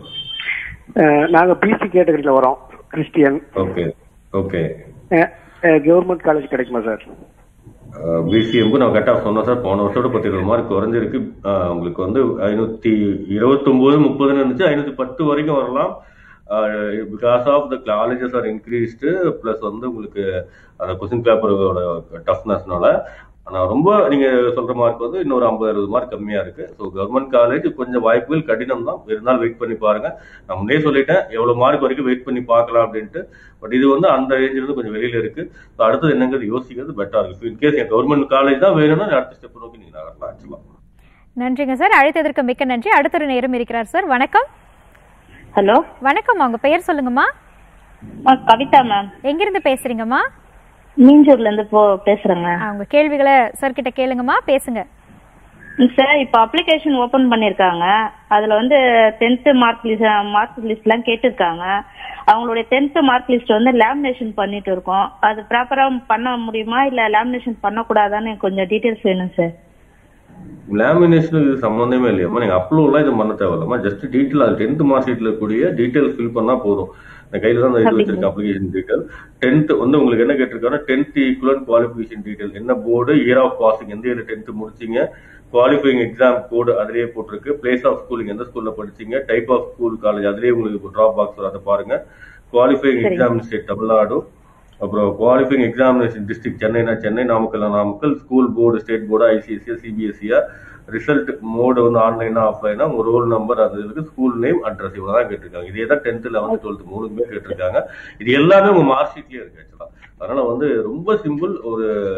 நாங்க பிசி கேட்டகரியில வரோம் Christian okay okay government college கிடைக்குமா சார் பிசிஎம்க்கு நான் கரெக்டாக சொன்னேன் சார் போன வருஷத்தோட பத்து இருபது மார்க் குறைஞ்சிருக்கு அஹ், உங்களுக்கு வந்து ஐநூத்தி இருபத்தொன்பது முப்பதுன்னு இருந்துச்சு ஐநூத்தி பத்து வரைக்கும் வரலாம் because of the colleges are increased plus வந்து உங்களுக்கு அந்த கொஸ்டின் பேப்பரோட டஃப்னஸ்னால ஆனா ரொம்ப நீங்க சொல்ற மார்க் வந்து இன்னொரு ஐம்பது அறுபது மார்க் கம்மியா இருக்கு ஸோ கவர்மெண்ட் காலேஜ் கொஞ்சம் வாய்ப்புகள் கடினம் தான் இருந்தாலும் வெயிட் பண்ணி பாருங்க நான் முன்னே சொல்லிட்டேன் எவ்வளவு மார்க் வரைக்கும் வெயிட் பண்ணி பார்க்கலாம் அப்படின்ட்டு பட் இது வந்து அந்த ரேஞ்சில் இருந்து கொஞ்சம் வெளியில இருக்கு ஸோ அடுத்தது என்னங்கிறது யோசிக்கிறது பெட்டரா இருக்கு இன்கேஸ் என் கவர்மெண்ட் காலேஜ் தான் வேணும்னா அடுத்த ஸ்டெப் நோக்கி நீங்க நகரலாம் ஆக்சுவலா நன்றிங்க சார் அழைத்ததற்கு மிக்க நன்றி அடுத்த ஒரு நேரம் இருக்கிறார் சார் வணக்கம் ஹலோ வணக்கம் உங்க பெயர் சொல்லுங்கம்மா கவிதா மேம் எங்கிருந்து பேசுறீங்கம்மா மீஞ்சூர்ல இருந்து போ பேசுறேங்க ஆ, உங்க கேள்விகளை சார் கிட்ட கேளுங்கம்மா பேசுங்க சார் இப்போ அப்ளிகேஷன் ஓபன் பண்ணிருக்காங்க அதுல வந்து டென்த் மார்க் லிஸ்ட் மார்க் லிஸ்ட்லாம் கேட்டிருக்காங்க அவங்களுடைய டென்த் மார்க் லிஸ்ட் வந்து லேமினேஷன் பண்ணிட்டு இருக்கோம் அது ப்ராப்பரா பண்ண முடியுமா இல்ல லேமினேஷன் பண்ணக்கூடாதான்னு கொஞ்சம் டீடைல்ஸ் வேணும் சார் லேமினேஷன் இது சம்மந்தமே இல்லையாம்மா நீங்க அப்லோட்லாம் இது பண்ண தேவையில்லம்மா ஜஸ்ட் டீட்டெயில் அது டென்த் மார்க் ஷீட்ல இருக்கக்கூடிய டீட்டெயில் ஃபில் பண்ணா போதும் இந்த கையில தான் இது வச்சிருக்கேன் அப்ளிகேஷன் டீட்டெயில் டென்த் வந்து உங்களுக்கு என்ன கேட்டிருக்காங்கன்னா டென்த் ஈக்குவலன் குவாலிஃபிகேஷன் டீட்டெயில் என்ன போர்டு இயர் ஆஃப் பாசிங் எந்த இயர் டென்த் முடிச்சீங்க குவாலிஃபைங் எக்ஸாம் கோடு அதுலயே போட்டிருக்கு பிளேஸ் ஆஃப் ஸ்கூலிங் எந்த ஸ்கூல்ல படிச்சீங்க டைப் ஆஃப் ஸ்கூல் காலேஜ் அதுலயே உங்களுக்கு ட்ராப் பாக்ஸ் அதை பாருங்க குவாலிஃபைங் எக்ஸாம் ஸ்டேட் தமிழ்நாடு அப்புறம் குவாலிஃபைங் எக்ஸாமினேஷன் டிஸ்ட்ரிக்ட் சென்னைனா Chennai Namakkal Namakkal school board state board ICSE சிபிஎஸ்சியா ரிசல்ட் மோடு வந்து ஆன்லைனா ஆஃப்லைனா உங்க ரோல் நம்பர் அது இருக்கு ஸ்கூல் நேம் அட்ரஸ் இவ்வளவு தான் கேட்டிருக்காங்க இதே தான் டென்த் லெவன்த் டுவெல்த் மூணுமே கேட்டிருக்காங்க இது எல்லாமே உங்க மார்க் ஷீட்லயே இருக்கு ஆக்சுவலா அதனால வந்து ரொம்ப சிம்பிள் ஒரு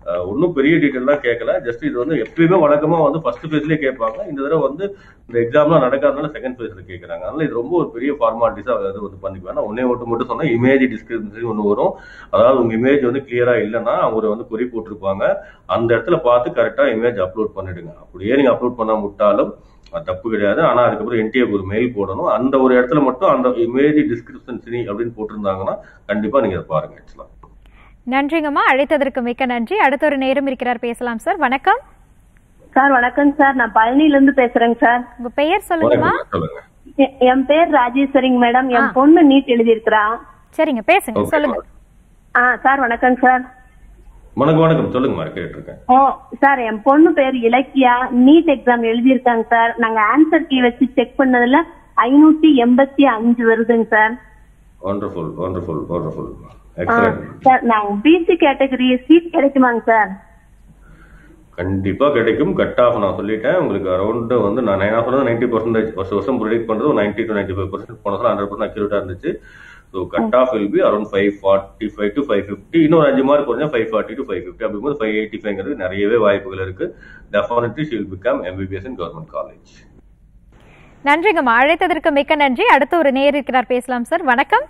ஒன்றும் பெரிய டீட்டெயிலாம் கேட்கல ஜஸ்ட் இது வந்து எப்பயுமே வழக்கமா வந்து ஃபர்ஸ்ட் ஃபேஸ்லயே கேட்பாங்க இந்த தடவை வந்து இந்த எக்ஸாம்லாம் நடக்காதனால செகண்ட் ஃபேஸ்ல கேட்கறாங்க அதனால இது ரொம்ப ஒரு பெரிய ஃபார்மாலிட்டிஸா அது வந்து பண்ணிக்குவேன் நான் ஒன்னே மட்டும் மட்டும் சொன்னா இமேஜ் டிஸ்கிரிப்ஷன் ஒன்று வரும் அதாவது உங்க இமேஜ் வந்து கிளியரா இல்லைன்னா அவங்க வந்து குறி போட்டிருப்பாங்க அந்த இடத்துல பார்த்து கரெக்டா இமேஜ் அப்லோட் பண்ணிடுங்க அப்படியே நீங்க அப்லோட் பண்ண விட்டாலும் அது தப்பு கிடையாது ஆனா அதுக்கப்புறம் என்டிஏக்கு ஒரு மெயில் போடணும் அந்த ஒரு இடத்துல மட்டும் அந்த இமேஜ் டிஸ்கிரிப்ஷன் சினி அப்படின்னு போட்டிருந்தாங்கன்னா கண்டிப்பா நீங்க அதை பாருங்க ஆக்சுவலா நன்றிங்கம்மா அழைத்ததற்கு மிக்க நன்றி அடுத்த ஒரு நேரம் இருக்கிறார் பேசலாம் சார் வணக்கம் சார் வணக்கம் சார் நான் பழனில இருந்து பேசுறேங்க சார் உங்க பெயர் சொல்லுங்கம்மா சொல்லுங்க எ- என் பேர் ராஜேஸ்வரிங்க மேடம் என் பொண்ணு நீட் எழுதியிருக்கிறா சரிங்க பேசுங்க Okay. சொல்லுங்க ஆ சார் வணக்கம் சார் வணக்கம் வணக்கம் சொல்லுங்க மாதிரி கேட்டிருக்கேன் ஓ சார் என் பொண்ணு பேர் இலக்கியா நீட் எக்ஸாம் எழுதியிருக்காங்க சார் நாங்க ஆன்சர் கீ வச்சு செக் பண்ணதுல ஐநூத்தி எண்பத்தி அஞ்சு வருதுங்க சார் வண்டர்ஃபுல் வண்டர்ஃபுல் வண்டர்ஃுல் ஆ, எக்ஸலன்ட் சார் நாங்க பிசி கேட்டகரி சீட் கிடைக்குமாங்க சார் கண்டிப்பா கிடைக்கும் கட் ஆஃப் நான் சொல்லிட்டேன் உங்களுக்கு அரௌண்ட் வந்து நான் நான் சொன்னது நைன்டி பர்சன்டேஜ் வருஷம் வருஷம் ப்ரொடிக்ட் பண்றது ஒரு ninety to ninety five percent போன ஹண்ட்ரட் பர்சன்ட் அக்யூரேட்டா இருந்துச்சு so cut off will be around five forty five to five fifty இன்னொரு அஞ்சு மார்க் குறைஞ்சா five forty to five fifty அப்படிங்கும்போது ஃபைவ் எயிட்டி ஃபைவ்ங்கிறது நிறையவே வாய்ப்புகள் இருக்கு definitely she'll become MBBS in government college நன்றிங்கம்மா அழைத்ததற்கு மிக்க நன்றி அடுத்த ஒரு நேர் இருக்கிறார் பேசலாம் சார் வணக்கம்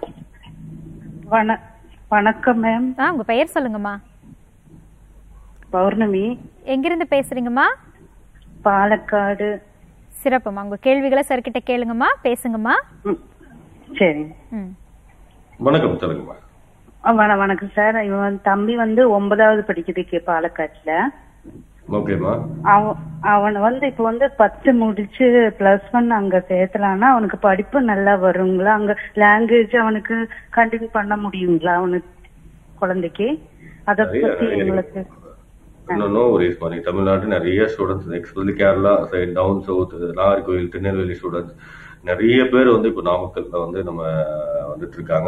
வண வணக்கம் மேம் ஆ உங்க பெயர் சொல்லுங்கம்மா பௌர்ணமி எங்கிருந்து பேசுறீங்கம்மா பாலக்காடு சிறப்புமா உங்க கேள்விகளை சார் கிட்ட கேளுங்கம்மா பேசுங்கம்மா சரி ம் வணக்கம் சொல்லுங்கம்மா ஆ, வண- வணக்கம் சார் இவன் தம்பி வந்து ஒன்பதாவது படிக்குதுக்கு பாலக்காட்டுல ஓகேம்மா அவன் அவன் வந்து இப்ப வந்து பத்து முடிச்சு பிளஸ் ஒன் அங்க சேர்த்தலான்னா அவனுக்கு படிப்பு நல்லா வருங்களா அங்க லாங்குவேஜ் அவனுக்கு கண்டினியூ பண்ண முடியுங்களா அவனுக்கு குழந்தைக்கு அத நிறைய- பத்தி நிறைய எங்களுக்கு இன்னும் நோ வரிஸ் பண்ணி தமிழ்நாட்டு நிறைய students especially Kerala side down south Nagercoil Tirunelveli students நிறைய பேர் வந்து இப்போ நாமக்கல்ல வந்து நம்ம வந்துட்டு இருக்காங்க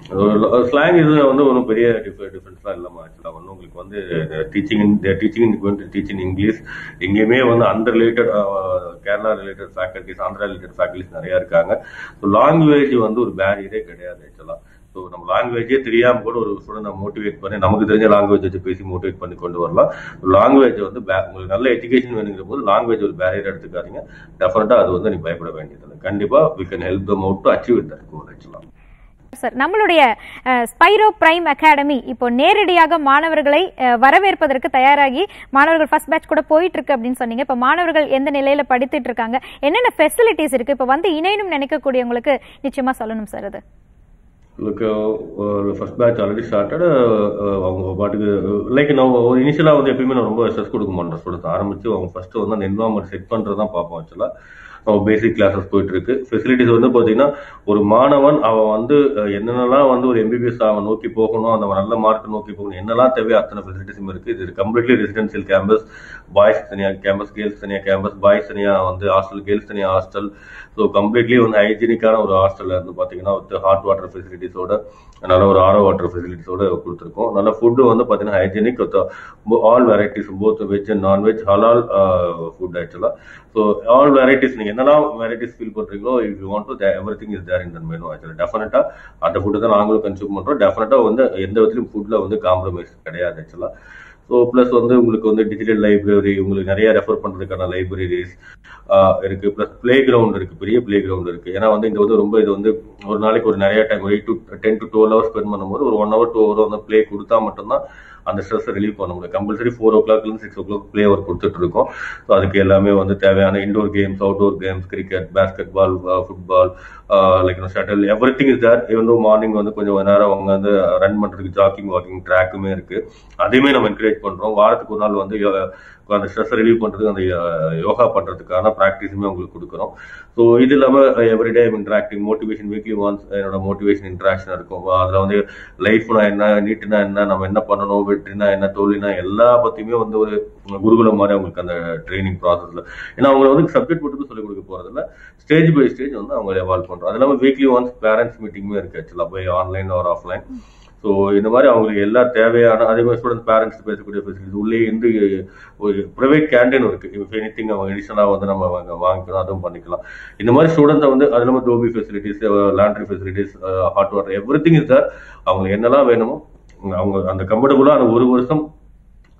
ஸ்லாங் இது வந்து ஒன்றும் பெரிய டிஃபரன்ஸ்லாம் இல்லாமல் ஆக்சுவலாக வந்து உங்களுக்கு வந்து டீச்சிங் டீச்சிங் டீச்சிங் இங்கிலீஷ் எங்கேயுமே வந்து அந்த related Kerala related faculties Andhra related faculties நிறைய இருக்காங்க ஸோ லாங்குவேஜ் வந்து ஒரு பேரியரே கிடையாது ஆக்சுவலாக ஸோ நம்ம லாங்குவேஜே தெரியாம கூட ஒரு ஸ்டூடெண்ட் மோட்டிவேட் பண்ணி நமக்கு தெரிஞ்ச லாங்குவேஜ் வச்சு பேசி மோட்டிவேட் பண்ணி கொண்டு வரலாம் லாங்குவேஜ் வந்து ba- உங்களுக்கு நல்ல எஜுகேஷன் வேணுங்கிற போது லாங்குவேஜ் ஒரு பேரியர் எடுத்துக்காதீங்க டெஃபினட்டா அது வந்து நீ பயப்பட வேண்டியது கண்டிப்பா we can help them out to achieve it that goal ஆக்சுவலா சார் நம்மளுடைய ஸ்பைரோ பிரைம் அகாடமி இப்போ நேரடியாக மாணவர்களை அஹ், வரவேற்பதற்கு தயாராகி மாணவர்கள் ஃபர்ஸ்ட் பேட்ச் கூட போயிட்டு இருக்கு அப்படின்னு சொன்னீங்க இப்போ மாணவர்கள் எந்த நிலையில படித்துட்டு இருக்காங்க என்னென்ன ஃபெசிலிட்டிஸ் இருக்கு இப்போ வந்து இணையணும் நினைக்கக்கூடியவங்களுக்கு நிச்சயமா சொல்லணும் சார் அது உங்களுக்கு ஒரு ஃபர்ஸ்ட் பேட்ச் ஆல்ரெடி ஸ்டார்டட் அவங்க பாட்டுக்கு லைக் நான் ஒரு இனிஷியலாக வந்து எப்பயுமே நான் ரொம்ப ஸ்ட்ரெஸ் கொடுக்க மாட்டேன் ஸ்டூடெண்ட்ஸ் ஆரம்பிச்சு அவங்க ஃபர்ஸ்ட் வந்து அந்த என்வாமெண்ட் செட் பண்ணுறது தான் பார்ப்போம் ஆக்சுவலாக நம்ம பேசிக் கிளாஸஸ் போயிட்டு இருக்கு ஃபெசிலிட்டிஸ் வந்து பார்த்தீங்கன்னா ஒரு மாணவன் அவன் வந்து அஹ், என்னென்னலாம் வந்து ஒரு எம்பிபிஎஸ் அவன் நோக்கி போகணும் அந்த நல்ல மார்க் நோக்கி போகணும் என்னெல்லாம் தேவையோ அத்தனை ஃபெசிலிட்டிஸும் இருக்கு இது கம்ப்ளீட்லி ரெசிடென்சியல் கேம்பஸ் பாய்ஸ் தனியா கேம்பஸ் கேர்ள்ஸ் தனியா கேம்பஸ் பாய்ஸ் தனியா வந்து ஹாஸ்டல் கேர்ள்ஸ் தனியா ஹாஸ்டல் ஸோ கம்ப்ளீட்லி வந்து ஹைஜீனிக்கான ஒரு ஹாஸ்டல்ல இருந்து பார்த்தீங்கன்னா வித் ஹாட் வாட்டர் ஃபெசிலிட்டிஸோட நல்ல ஒரு ஆரோ வாட்டர் ஃபெசிலிட்டிஸோட கொடுத்துருக்கோம் நல்ல ஃபுட்டு வந்து பார்த்தீங்கன்னா hygienic with all varieties both veg and non veg halal food ஆக்சுவலாக ஸோ ஆல் வெரைட்டிஸ் நீங்கள் என்னெல்லாம் வெரைட்டிஸ் ஃபீல் பண்ணுறீங்களோ if you want to everything is there in the menu ஆக்சுவலாக டெஃபினட்டாக அந்த ஃபுட்டு தான் நாங்களும் கன்சியூம் பண்ணுறோம் டெஃபினட்டாக வந்து எந்த விதத்துலையும் ஃபுட்டில் வந்து காம்ப்ரமைஸ் கிடையாது ஆக்சுவலாக ஸோ ப்ளஸ் வந்து உங்களுக்கு வந்து டிஜிட்டல் லைப்ரரி உங்களுக்கு நிறைய ரெஃபர் பண்ணுறதுக்கான லைப்ரரிஸ் இருக்கு ப்ளஸ் பிளே கிரவுண்ட் இருக்கு பெரிய பிளே கிரவுண்ட் இருக்கு ஏன்னா வந்து இங்க வந்து ரொம்ப இது வந்து ஒரு நாளைக்கு ஒரு நிறைய time eight to ten to twelve hours spend பண்ணும்போது ஒரு ஒன் ஹவர் டூ ஹவர் வந்து பிளே கொடுத்தா மட்டும்தான் அந்த ஸ்ட்ரெஸ் ரிலீவ் பண்ண முடியும் கம்பல்சரி ஃபோர் ஓ கிளாக்லேருந்து six o'clock play work கொடுத்துட்டு இருக்கோம் ஸோ அதுக்கு எல்லாமே வந்து தேவையான indoor games outdoor games cricket basketball football like shuttle everything is there even morning வந்து கொஞ்சம் நேரம் அவங்க வந்து ரன் பண்றதுக்கு ஜாக்கிங் வாக்கிங் ட்ராக்குமே இருக்கு அதையுமே நம்ம என்கரேஜ் பண்றோம் வாரத்துக்கு ஒரு நாள் வந்து யோ- அந்த ஸ்ட்ரெஸ் ரிலீவ் பண்றதுக்கு அந்த யோ- யோகா பண்றதுக்கான ப்ராக்டிஸுமே உங்களுக்கு கொடுக்குறோம் ஸோ இது இல்லாம everyday interacting motivation weekly once என்னோட மோட்டிவேஷன் இன்ட்ராக்ஷன் இருக்கும் அதுல வந்து லைஃப்னா என்ன நீட்னா என்ன நம்ம என்ன பண்ணணும் வெற்றினா என்ன தோல்வினா எல்லா பத்தியுமே வந்து ஒரு குருகுலம் மாதிரி அவங்களுக்கு அந்த ட்ரைனிங் ப்ராசஸ்ல ஏன்னா அவங்க வந்து சப்ஜெக்ட் மட்டும் சொல்லிக் கொடுக்க போறதில்ல ஸ்டேஜ் பை ஸ்டேஜ் வந்து அவங்க எவால்வ் பண்றோம் அது இல்லாம வீக்லி ஒன்ஸ் பேரண்ட்ஸ் மீட்டிங்குமே இருக்கு ஆக்சுவலா போய் ஆன்லைன் ஒரு ஆஃப்லைன் ஸோ இந்த மாதிரி அவங்களுக்கு எல்லா தேவையான அதே மாதிரி ஸ்டூடெண்ட் பேரண்ட்ஸ் பேசக்கூடிய ஃபெசிலிட்டிஸ் உள்ளே இருந்து ஒரு ப்ரைவேட் கேண்டீன் இருக்கு இஃப் எனி திங் அவங்க எடிஷனலாக வந்து நம்ம வாங்க வாங்கிக்கலாம் அதுவும் பண்ணிக்கலாம் இந்த மாதிரி ஸ்டூடெண்ட்ஸை வந்து அது இல்லாமல் dhobi facilities laundry facilities hot water everything is sir அவங்களுக்கு என்னெல்லாம் வேணுமோ அவங்க அந்த கம்ஃபர்டபுளாக அந்த ஒரு வருஷம்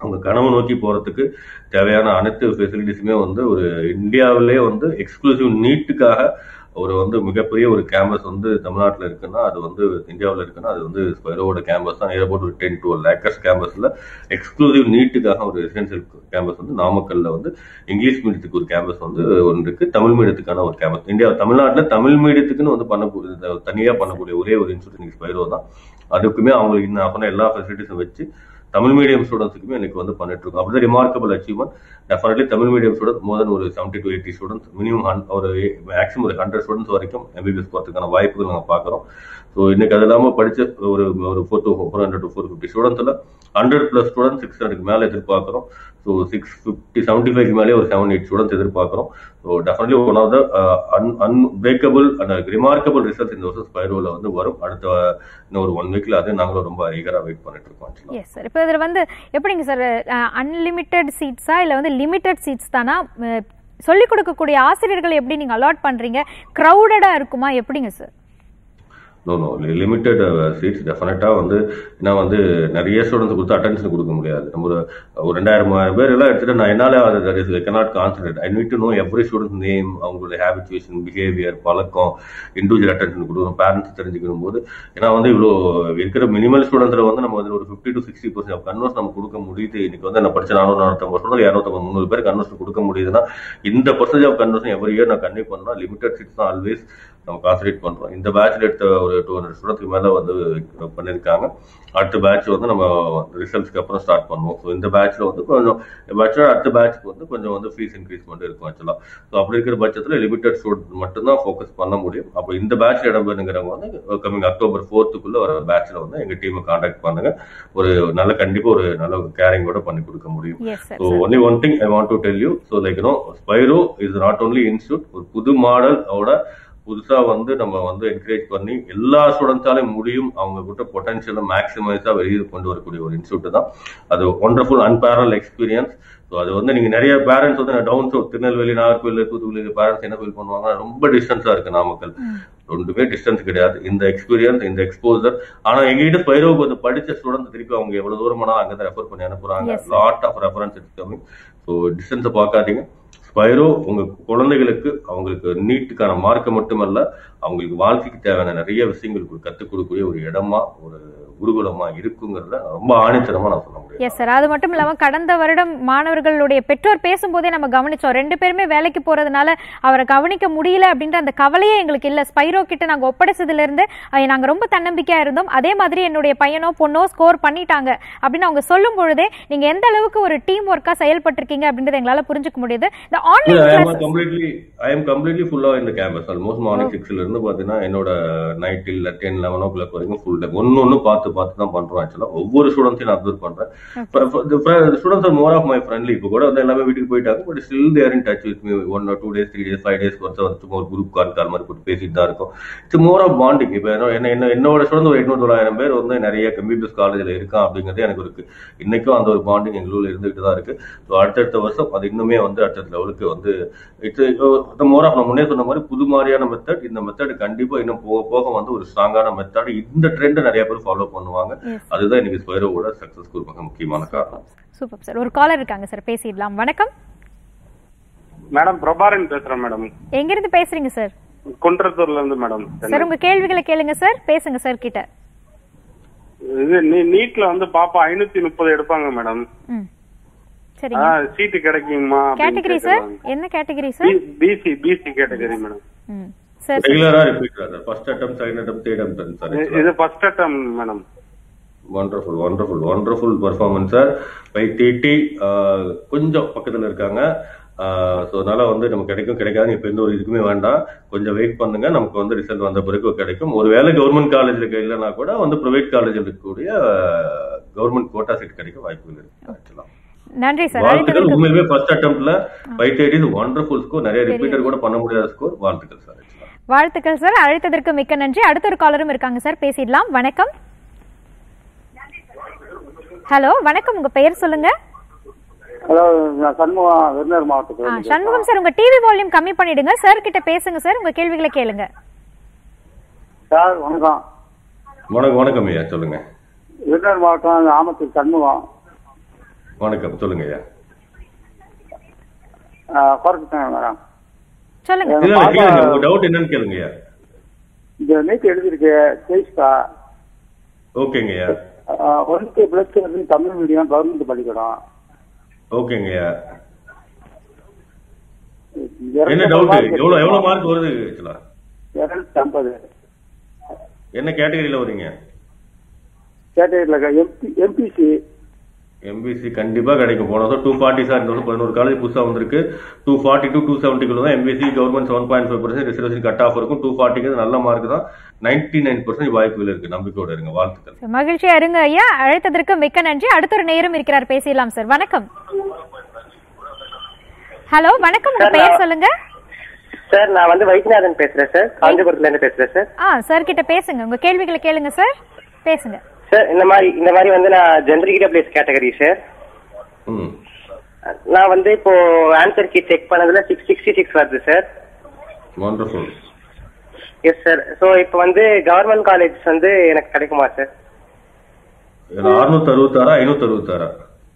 அவங்க கனவு நோக்கி போறதுக்கு தேவையான அனைத்து ஃபெசிலிட்டிஸுமே வந்து ஒரு இந்தியாவிலே வந்து எக்ஸ்க்ளூசிவ் நீட்டுக்காக ஒரு வந்து மிகப்பெரிய ஒரு கேம்பஸ் வந்து தமிழ்நாட்டில் இருக்குன்னா அது வந்து இந்தியாவில் இருக்குன்னா அது வந்து ஸ்பைரோவோட கேம்பஸ் தான் ஏர்போர்ட் ஒரு டென் டுவெல் ஏக்கர்ஸ் கேம்பஸில் எக்ஸ்க்ளூசிவ் நீட்டுக்காக ஒரு ரெசிடென்சியல் கேம்பஸ் வந்து நாமக்கல்ல வந்து இங்கிலீஷ் மீடியத்துக்கு ஒரு கேம்பஸ் வந்து ஒன்று இருக்கு தமிழ் மீடியத்துக்கான ஒரு கேம்பஸ் இந்தியா தமிழ்நாட்டில் தமிழ் மீடியத்துக்குன்னு வந்து பண்ணக்கூடிய தனியாக பண்ணக்கூடிய ஒரே ஒரு இன்ஸ்டியூட் இன்னைக்கு ஸ்பைரோ தான் அதுக்குமே அவங்களுக்கு இன்னும் சொன்ன எல்லா ஃபெசிலிட்டிஸும் வச்சு தமிழ் மீடியம் ஸ்டூடெண்ட்ஸுக்குமே எனக்கு வந்து பண்ணிட்டு இருக்கோம் அப்படி remarkable achievement definitely Tamil medium student more than ஒரு seventy to eighty students minimum ஒரு மேக்ஸிமம் ஒரு ஹண்ட்ரட் ஸ்டூடெண்ட்ஸ் வரைக்கும் எம்பிபிஎஸ் போகிறதுக்கான வாய்ப்புகள் நாங்கள் பார்க்குறோம் ஸோ இன்னைக்கு அது இல்லாமல் படிச்ச ஒரு ஒரு four to four hundred to four fifty ஸ்டூடெண்ட்ஸில் hundred plus student six hundred மேலே எதிர்பார்க்குறோம் so six fifty seventy five மேலே ஒரு செவன் எயிட் ஸ்டூடெண்ட்ஸ் எதிர்பார்க்குறோம் so definitely one of the un unbreakable and remarkable results இந்த வருஷம் ஸ்பைரோவில் வந்து வரும் அடுத்த இன்னும் ஒரு ஒன் வீக்ல அது நாங்களும் ரொம்ப ஈகராக வெயிட் பண்ணிட்டு இருக்கோம் actually. எஸ் சார் இப்போ இதில் வந்து எப்படிங்க சார் அன்லிமிட்டெட் சீட்ஸா இல்லை வந்து லிமிட்டெட் சீட்ஸ் தானா அஹ், சொல்லிக் கொடுக்கக்கூடிய ஆசிரியர்கள் எப்படி நீங்கள் அலாட் பண்ணுறீங்க க்ரௌடடாக இருக்குமா எப்படிங்க sir no no limited seats டெஃபினட்டாக வந்து ஏன்னா வந்து நிறைய ஸ்டூடெண்ட்ஸ் கொடுத்து அட்டென்ஷன் கொடுக்க முடியாது நம்ம ஒரு ஒரு ரெண்டாயிரம் மூவாயிரம் பேர் எல்லாம் எடுத்துட்டு நான் என்னால் அது cannot concentrate I need to know every student name அவங்களுடைய ஹேபிச்சுவேஷன் பிஹேவியர் பழக்கம் இண்டிவிஜுவல் அட்டென்ஷன் கொடுக்கணும் பேரண்ட்ஸ் தெரிஞ்சுக்கணும் போது ஏன்னா வந்து இவ்வளோ இருக்கிற மினிமல் ஸ்டூடெண்ட்ஸில் வந்து நம்ம வந்து ஒரு fifty to sixty percent converse நம்ம கொடுக்க முடியுது இன்னைக்கு வந்து நான் படிச்ச நானூறு நானூற்றம்பது ஸ்டூடெண்ட் இரநூத்தம்பது முந்நூறு பேர் கன்வர்ஸ் கொடுக்க முடியுதுன்னா இந்த percentage of conversion every year நான் கண்டிப்பாக பண்ணால் லிமிட்டட் சீட்ஸ் தான் ஆல்வேஸ் நம்ம கான்சன்ட்ரேட் பண்றோம் இந்த பேட்ச்ல எடுத்த ஒரு டூ ஹண்ட்ரட் ஸ்டூடெண்ட்ஸ்க்கு மேல வந்து பண்ணிருக்காங்க அடுத்த பேட்ச் வந்து நம்ம ரிசல்ட்ஸ்க்கு அப்புறம் ஸ்டார்ட் பண்ணுவோம் ஸோ இந்த பேட்ச்ல வந்து கொஞ்சம் பேட்ச்ல அடுத்த பேட்ச்க்கு வந்து கொஞ்சம் வந்து ஃபீஸ் இன்க்ரீஸ்மெண்ட் இருக்கும் ஆக்சுவலா ஸோ அப்படி இருக்கிற பட்சத்தில் லிமிடெட் ஸ்டூடெண்ட் மட்டும்தான் ஃபோக்கஸ் பண்ண முடியும் அப்போ இந்த பேட்ச்ல இடம்பெறுங்கிறவங்க வந்து கம்மிங் அக்டோபர் ஃபோர்த்துக்குள்ள வர பேட்ச்ல வந்து எங்க டீமை கான்டாக்ட் பண்ணுங்க ஒரு நல்ல கண்டிப்பா ஒரு நல்ல கேரிங்கோட பண்ணி கொடுக்க முடியும் yes sir so only one thing I want to tell you so like no Spiro is not only institute ஒரு புது மாடலோட புதுசா வந்து நம்ம வந்து என்கரேஜ் பண்ணி எல்லா ஸ்டூடெண்ட்ஸாலையும் முடியும் அவங்க கிட்ட பொட்டன்ஷியலை மேக்ஸிமைஸா வெளியே கொண்டு வரக்கூடிய ஒரு இன்ஸ்டியூட் தான் அது ஒண்டர்ஃபுல் அன்பேரல் எக்ஸ்பீரியன்ஸ் ஸோ அது வந்து நீங்க நிறைய பேரண்ட்ஸ் வந்து down south Tirunelveli Nagercoil Thoothukudi parents என்ன ஃபீல் பண்ணுவாங்க ரொம்ப டிஸ்டன்ஸா இருக்கு நாமக்கல் ரெண்டுமே டிஸ்டன்ஸ் கிடையாது இந்த எக்ஸ்பீரியன்ஸ் இந்த எக்ஸ்போசர் ஆனா எங்ககிட்ட ஸ்பைரோவுக்கு வந்து படிச்ச ஸ்டூடெண்ட் திருப்பி அவங்க எவ்வளவு தூரமானா அங்கே தான் ரெஃபர் பண்ணி அனுப்புறாங்க Yes, sir. Lot of reference it's coming so டிஸ்டன்ஸை பார்க்காதீங்க ஸ்பைரோ உங்க குழந்தைகளுக்கு அவங்களுக்கு நீட்டுக்கான மார்க்கை மட்டுமல்ல அவங்களுக்கு வாழ்க்கைக்கு தேவையான நிறைய விஷயங்களுக்கு கற்றுக் கொடுக்கக்கூடிய ஒரு இடமா ஒரு குருகுலமா இருக்குங்கிறத ரொம்ப ஆணித்தரமா நான் சொல்ல முடியும் எஸ் சார் அது மட்டும் இல்லாம கடந்த வருடம் மாணவர்களுடைய பெற்றோர் பேசும்போதே நம்ம கவனிச்சோம் ரெண்டு பேருமே வேலைக்கு போறதுனால அவரை கவனிக்க முடியல அப்படின்ற அந்த கவலையே எங்களுக்கு இல்ல ஸ்பைரோ கிட்ட நாங்க ஒப்படைச்சதுல இருந்து அஹ், நாங்க ரொம்ப தன்னம்பிக்கையா இருந்தோம் அதே மாதிரி என்னுடைய பையனோ பொண்ணோ ஸ்கோர் பண்ணிட்டாங்க அப்படின்னு அவங்க சொல்லும் பொழுதே நீங்க எந்த அளவுக்கு ஒரு டீம் ஒர்க்கா செயல்பட்டிருக்கீங்க அப்படின்றத எங்களால புரிஞ்சுக்க முடியுது இந்த online I class completely I am completely ஃபுல்லா இந்த கேம்பஸ் ஆல்மோஸ்ட் மார்னிங் சிக்ஸ்ல இருந்து பாத்தீங்கன்னா என்னோட நைட் இல்ல டென் லெவன் ஓ கிளாக் வரைக்கும் ஃபுல் டே ஒன்னு ஒன்னு பார்த்து பார்த்து தான் பண்றோம் ஆக்சுவலா ஒவ்வொரு ஸ்டூடெண்ட்ஸையும் நான் அப்சர்வ் பண்றேன் students are more of my friendly இப்போ கூட வந்து எல்லாமே வீட்டுக்கு போயிட்டாங்க but still there in touch with me one two days three days five days ஒருத்தர் வந்து சும்மா ஒரு குரூப் கால் கால் மாதிரி போட்டு பேசிட்டு தான் இருக்கும் இட்ஸ் மோர் ஆஃப் பாண்டிங் இப்போ என்ன என்ன- என்ன என்னோட ஸ்டூடெண்ட் ஒரு எட்நூறு தொள்ளாயிரம் பேர் வந்து நிறைய கம்ப்யூட்டர்ஸ் காலேஜில் இருக்கான் அப்படிங்கிறது எனக்கு இருக்கு இன்னைக்கும் அந்த ஒரு பாண்டிங் எங்களுக்குள்ள இருந்துகிட்டு தான் இருக்கு ஸோ அடுத்தடுத்த வருஷம் அது இன்னுமே வந்து அடுத்த லெவலுக்கு வந்து இட்ஸ் மோர் ஆஃப் நான் முன்னே சொன்ன மாதிரி புது மாதிரியான மெத்தட் இந்த மெத்தட் கண்டிப்பா இன்னும் போக போக வந்து ஒரு ஸ்ட்ராங்கான மெத்தட் இந்த ட்ரெண்ட் நிறைய பேர் ஃபாலோ பண்ணுவாங்க Yes. அதுதான் இன்னைக்கு ஸ்பைரோவோட சக்சஸ்க்கு ஒரு மிக முக்கியமான காரணம் சூப்பர் சார் ஒரு காலர் இருக்காங்க சார் பேசிடலாம் வணக்கம் மேடம் பிரபாரன் பேசுறேன் மேடம் எங்க இருந்து பேசுறீங்க சார் குன்றத்தூர்ல இருந்து மேடம் சார் உங்க கேள்விகளை கேளுங்க சார் பேசுங்க சார் கிட்ட இது நீ- நீட்ல வந்து பாப்பா ஐநூத்தி முப்பது எடுப்பாங்க மேடம் ம் சரிங்க சீட்டு கிடைக்குமா கேட்டகரி சார் என்ன category sir BC BC category madam ம் சார் ரெகுலரா repeat sir first attempt second attempt third attempt sir இது first attempt madam wonderful wonderful wonderful performance sir பை டிடி கொஞ்சம் பக்கத்துல இருக்காங்க ஸோ அதனால வந்து நமக்கு கிடைக்கும் கிடைக்காது இப்போ எந்த ஒரு இதுக்குமே வேண்டாம் கொஞ்சம் வெயிட் பண்ணுங்க நமக்கு வந்து ரிசல்ட் வந்த பிறகு கிடைக்கும் ஒருவேளை கவர்மெண்ட் காலேஜில் இல்லைன்னா கூட வந்து ப்ரைவேட் காலேஜில் இருக்கக்கூடிய கவர்மெண்ட் கோட்டா சீட் கிடைக்க வாய்ப்புகள் இருக்கு ஆக்சுவலா நன்றி சார் வாழ்த்துக்கள் அழைத்ததற்கு உண்மையிலுமே ஃபர்ஸ்ட் அட்டம்ப்ட்ல ஃபைவ் தேர்ட்டி ஒண்டர்ஃபுல் ஸ்கோர் நிறைய ரிப்பீட்டர் கூட பண்ண முடியாத ஸ்கோர் வாழ்த்துக்கள் சார் வாழ்த்துக்கள் சார் அழைத்ததற்கு மிக்க நன்றி அடுத்த ஒரு காலரும் இருக்காங்க சார் பேசிடலாம் வணக்கம் ஹலோ வணக்கம் உங்க பெயர் சொல்லுங்க ஹலோ நான் சண்முகம் விருதுநகர் ஆ, மாவட்டத்தில் சண்முகம் சார் உங்க டிவி வால்யூம் கம்மி பண்ணிடுங்க சார் கிட்ட பேசுங்க சார் உங்க கேள்விகளை கேளுங்க சார் வணக்கம் வணக்கம் வணக்கம் ஐயா சொல்லுங்க விருதுநகர் மாவட்டம் ஆமத்தூர் சண்முகம் வணக்கம் சொல்லுங்க ஐயா குறைச்சிட்டாங்க மேடம் சொல்லுங்க இல்ல இல்ல கேளுங்க உங்க டவுட் என்னன்னு கேளுங்க ஐயா இந்த நீட் எழுதிருக்கு ஜெயிஸ்கா ஓகேங்க ஐயா ஒன்க்கு பிளஸ் வந்து தமிழ் மீடியம் கவர்மெண்ட் படிக்கணும் ஓகேங்க ஐயா என்ன டவுட் எவ்வளவு எவ்வளவு மார்க் வருது ஆக்சுவலா இருநூத்தி ஐம்பது என்ன கேட்டகரியில வரீங்க கேட்டகரியில் எம்பி எம்பிசி எம்பிசி கண்டிப்பா கிடைக்கும் போன வருஷம் டூ ஃபார்ட்டி சார் இந்த வருஷம் பதினோரு காலேஜ் புதுசா வந்திருக்கு டூ ஃபார்ட்டி டு டூ செவன்ட்டிக்குள்ள தான் MBC government seven point five percent reservation cut off இருக்கும் டூ ஃபார்ட்டிக்கு நல்ல மார்க் தான் நைன்டி நைன் பர்சன்ட் வாய்ப்புகள் இருக்கு நம்பிக்கையோட இருங்க வாழ்த்துக்கள் மகிழ்ச்சியா இருங்க ஐயா அழைத்ததற்கு மிக்க நன்றி அடுத்த ஒரு நேரம் இருக்கிறார் பேசலாம் சார் வணக்கம் ஹலோ வணக்கம் உங்க சார், பெயர் நான்- சொல்லுங்க சார் நான் வந்து வைத்தியநாதன் பேசுறேன் சார் காஞ்சிபுரத்துல இருந்து பேசுறேன் சார் ஆ சார் கிட்ட பேசுங்க உங்க கேள்விகளை கேளுங்க சார் பேசுங்க சார் இந்த மாதிரி இந்த மாதிரி வந்து நான் ஜென்ரிக் பிளேஸ் கேட்டகரி சார் ம் நான் வந்து இப்போ ஆன்சர் கீ செக் பண்ணதுல சிக்ஸ் சிக்ஸ்டி சிக்ஸ் வருது sir wonderful yes sir so இப்போ வந்து கவர்மெண்ட் காலேஜ் வந்து எனக்கு கிடைக்குமா சார் அறுநூத்தி அறுபத்தாறா ஐநூத்தி அறுபத்தாறா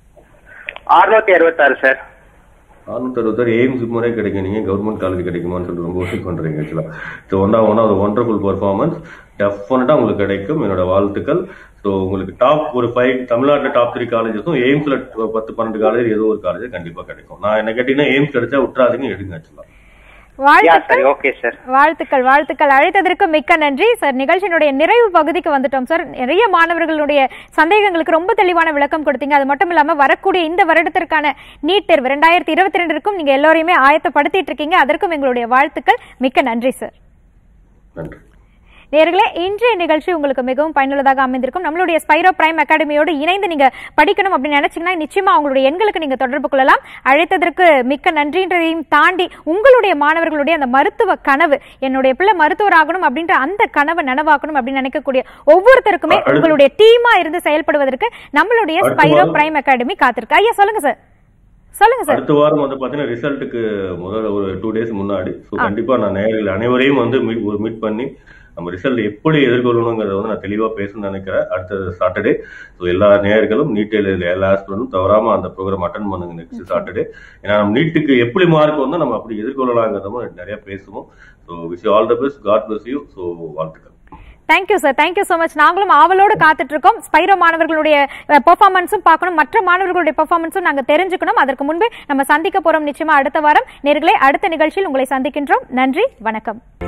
அறுநூத்தி அறுபத்தாறு சார் அறுநூத்தி அறுபத்தாறு எய்ம்ஸ் முறை கிடைக்கும் நீங்க கவர்மெண்ட் காலேஜ் கிடைக்குமான்னு சொல்லிட்டு ரொம்ப ஒர்க் பண்றீங்க ஆக்சுவலா ஸோ ஒன்னா ஒன் அது ஒண்டர்ஃபுல் பர்ஃபார்மன்ஸ் டெஃபினட்டா உங்களுக்கு கிடைக்கும் என்னோட வாழ்த்துக்கள் ஸோ உங்களுக்கு டாப் ஒரு ஃபைவ் தமிழ்நாட்டில் டாப் த்ரீ காலேஜஸும் எய்ம்ஸ்ல பத்து பன்னெண்டு காலேஜ் ஏதோ ஒரு காலேஜ் கண்டிப்பா கிடைக்கும் நான் என்ன கேட்டீங்கன்னா எய்ம்ஸ் கிடைச்சா விட்டுறாதீங்க எடுங்க ஆக்சுவலா வாழ்த்துக்கள் ஓகே சார் வாழ்த்துக்கள் வாழ்த்துக்கள் அழைத்ததற்கு மிக்க நன்றி சார் நிகழ்ச்சியினுடைய நிறைவு பகுதிக்கு வந்துட்டோம் சார் நிறைய மாணவர்களுடைய சந்தேகங்களுக்கு ரொம்ப தெளிவான விளக்கம் கொடுத்தீங்க அது மட்டும் இல்லாம வரக்கூடிய இந்த வருடத்திற்கான நீட் தேர்வு ரெண்டாயிரத்தி இருபத்தி ரெண்டிற்கும் நீங்க எல்லோரையுமே ஆயத்தப்படுத்திட்டு இருக்கீங்க அதற்கும் எங்களுடைய வாழ்த்துக்கள் மிக்க நன்றி சார் நன்றி நேர்களே இன்றைய நிகழ்ச்சி உங்களுக்கு மிகவும் பயனுள்ளதாக அமைந்திருக்கும் நம்மளுடைய ஸ்பைரோ பிரைம் அகாடமியோடு இணைந்து நீங்க படிக்கணும் அப்படின்னு நினைச்சீங்கன்னா நிச்சயமா உங்களுடைய எண்களுக்கு நீங்க தொடர்பு கொள்ளலாம் அழைத்ததற்கு மிக்க நன்றின்றதையும் தாண்டி உங்களுடைய மாணவர்களுடைய அந்த மருத்துவ கனவு என்னுடைய பிள்ளை மருத்துவர் ஆகணும் அப்படின்ற அந்த கனவை நனவாக்கணும் அப்படின்னு நினைக்கக்கூடிய ஒவ்வொருத்தருக்குமே அடுத்து- உங்களுடைய டீமா இருந்து செயல்படுவதற்கு நம்மளுடைய அடுத்த ஸ்பைரோ வாரம் பிரைம் அகாடமி காத்திருக்கு ஐயா சொல்லுங்க சார் சொல்லுங்க சார் அடுத்த வாரம் வந்து பாத்தீங்கன்னா ரிசல்ட்டுக்கு முதல்ல ஒரு டூ டேஸ் முன்னாடி ஸோ கண்டிப்பா நான் நேரில் அனைவரையும் வந்து மீட் ஒரு மீட் பண்ணி நம்ம ரிசல்ட் எப்படி எதிர்கொள்ளணுங்கிறத வந்து நான் தெளிவா பேசணும்னு நினைக்கிறேன் அடுத்த சாட்டர்டே ஸோ எல்லா நேயர்களும் நீட் எல்லா ஆஸ்பிரண்டும் தவறாம அந்த ப்ரோக்ராம் அட்டன் பண்ணுங்க நெக்ஸ்ட் சாட்டர்டே ஏன்னா நம்ம நீட்டுக்கு எப்படி மார்க் வந்து நம்ம அப்படி எதிர்கொள்ளலாங்கிறத நிறைய பேசுவோம் so wish all the best God bless you so வாழ்த்துக்கள் thank you sir thank you so much நாங்களும் ஆவலோடு காத்துட்டு இருக்கோம் ஸ்பைரோ மாணவர்களுடைய பெர்ஃபார்மன்ஸும் பார்க்கணும் மற்ற மாணவர்களுடைய பெர்ஃபார்மன்ஸும் நாங்க தெரிஞ்சுக்கணும் அதற்கு முன்பு நம்ம சந்திக்க போறோம் நிச்சயமா அடுத்த வாரம் நேர்களே அடுத்த நிகழ்ச்சியில் உங்களை சந்திக்கின்றோம் நன்றி வணக்கம்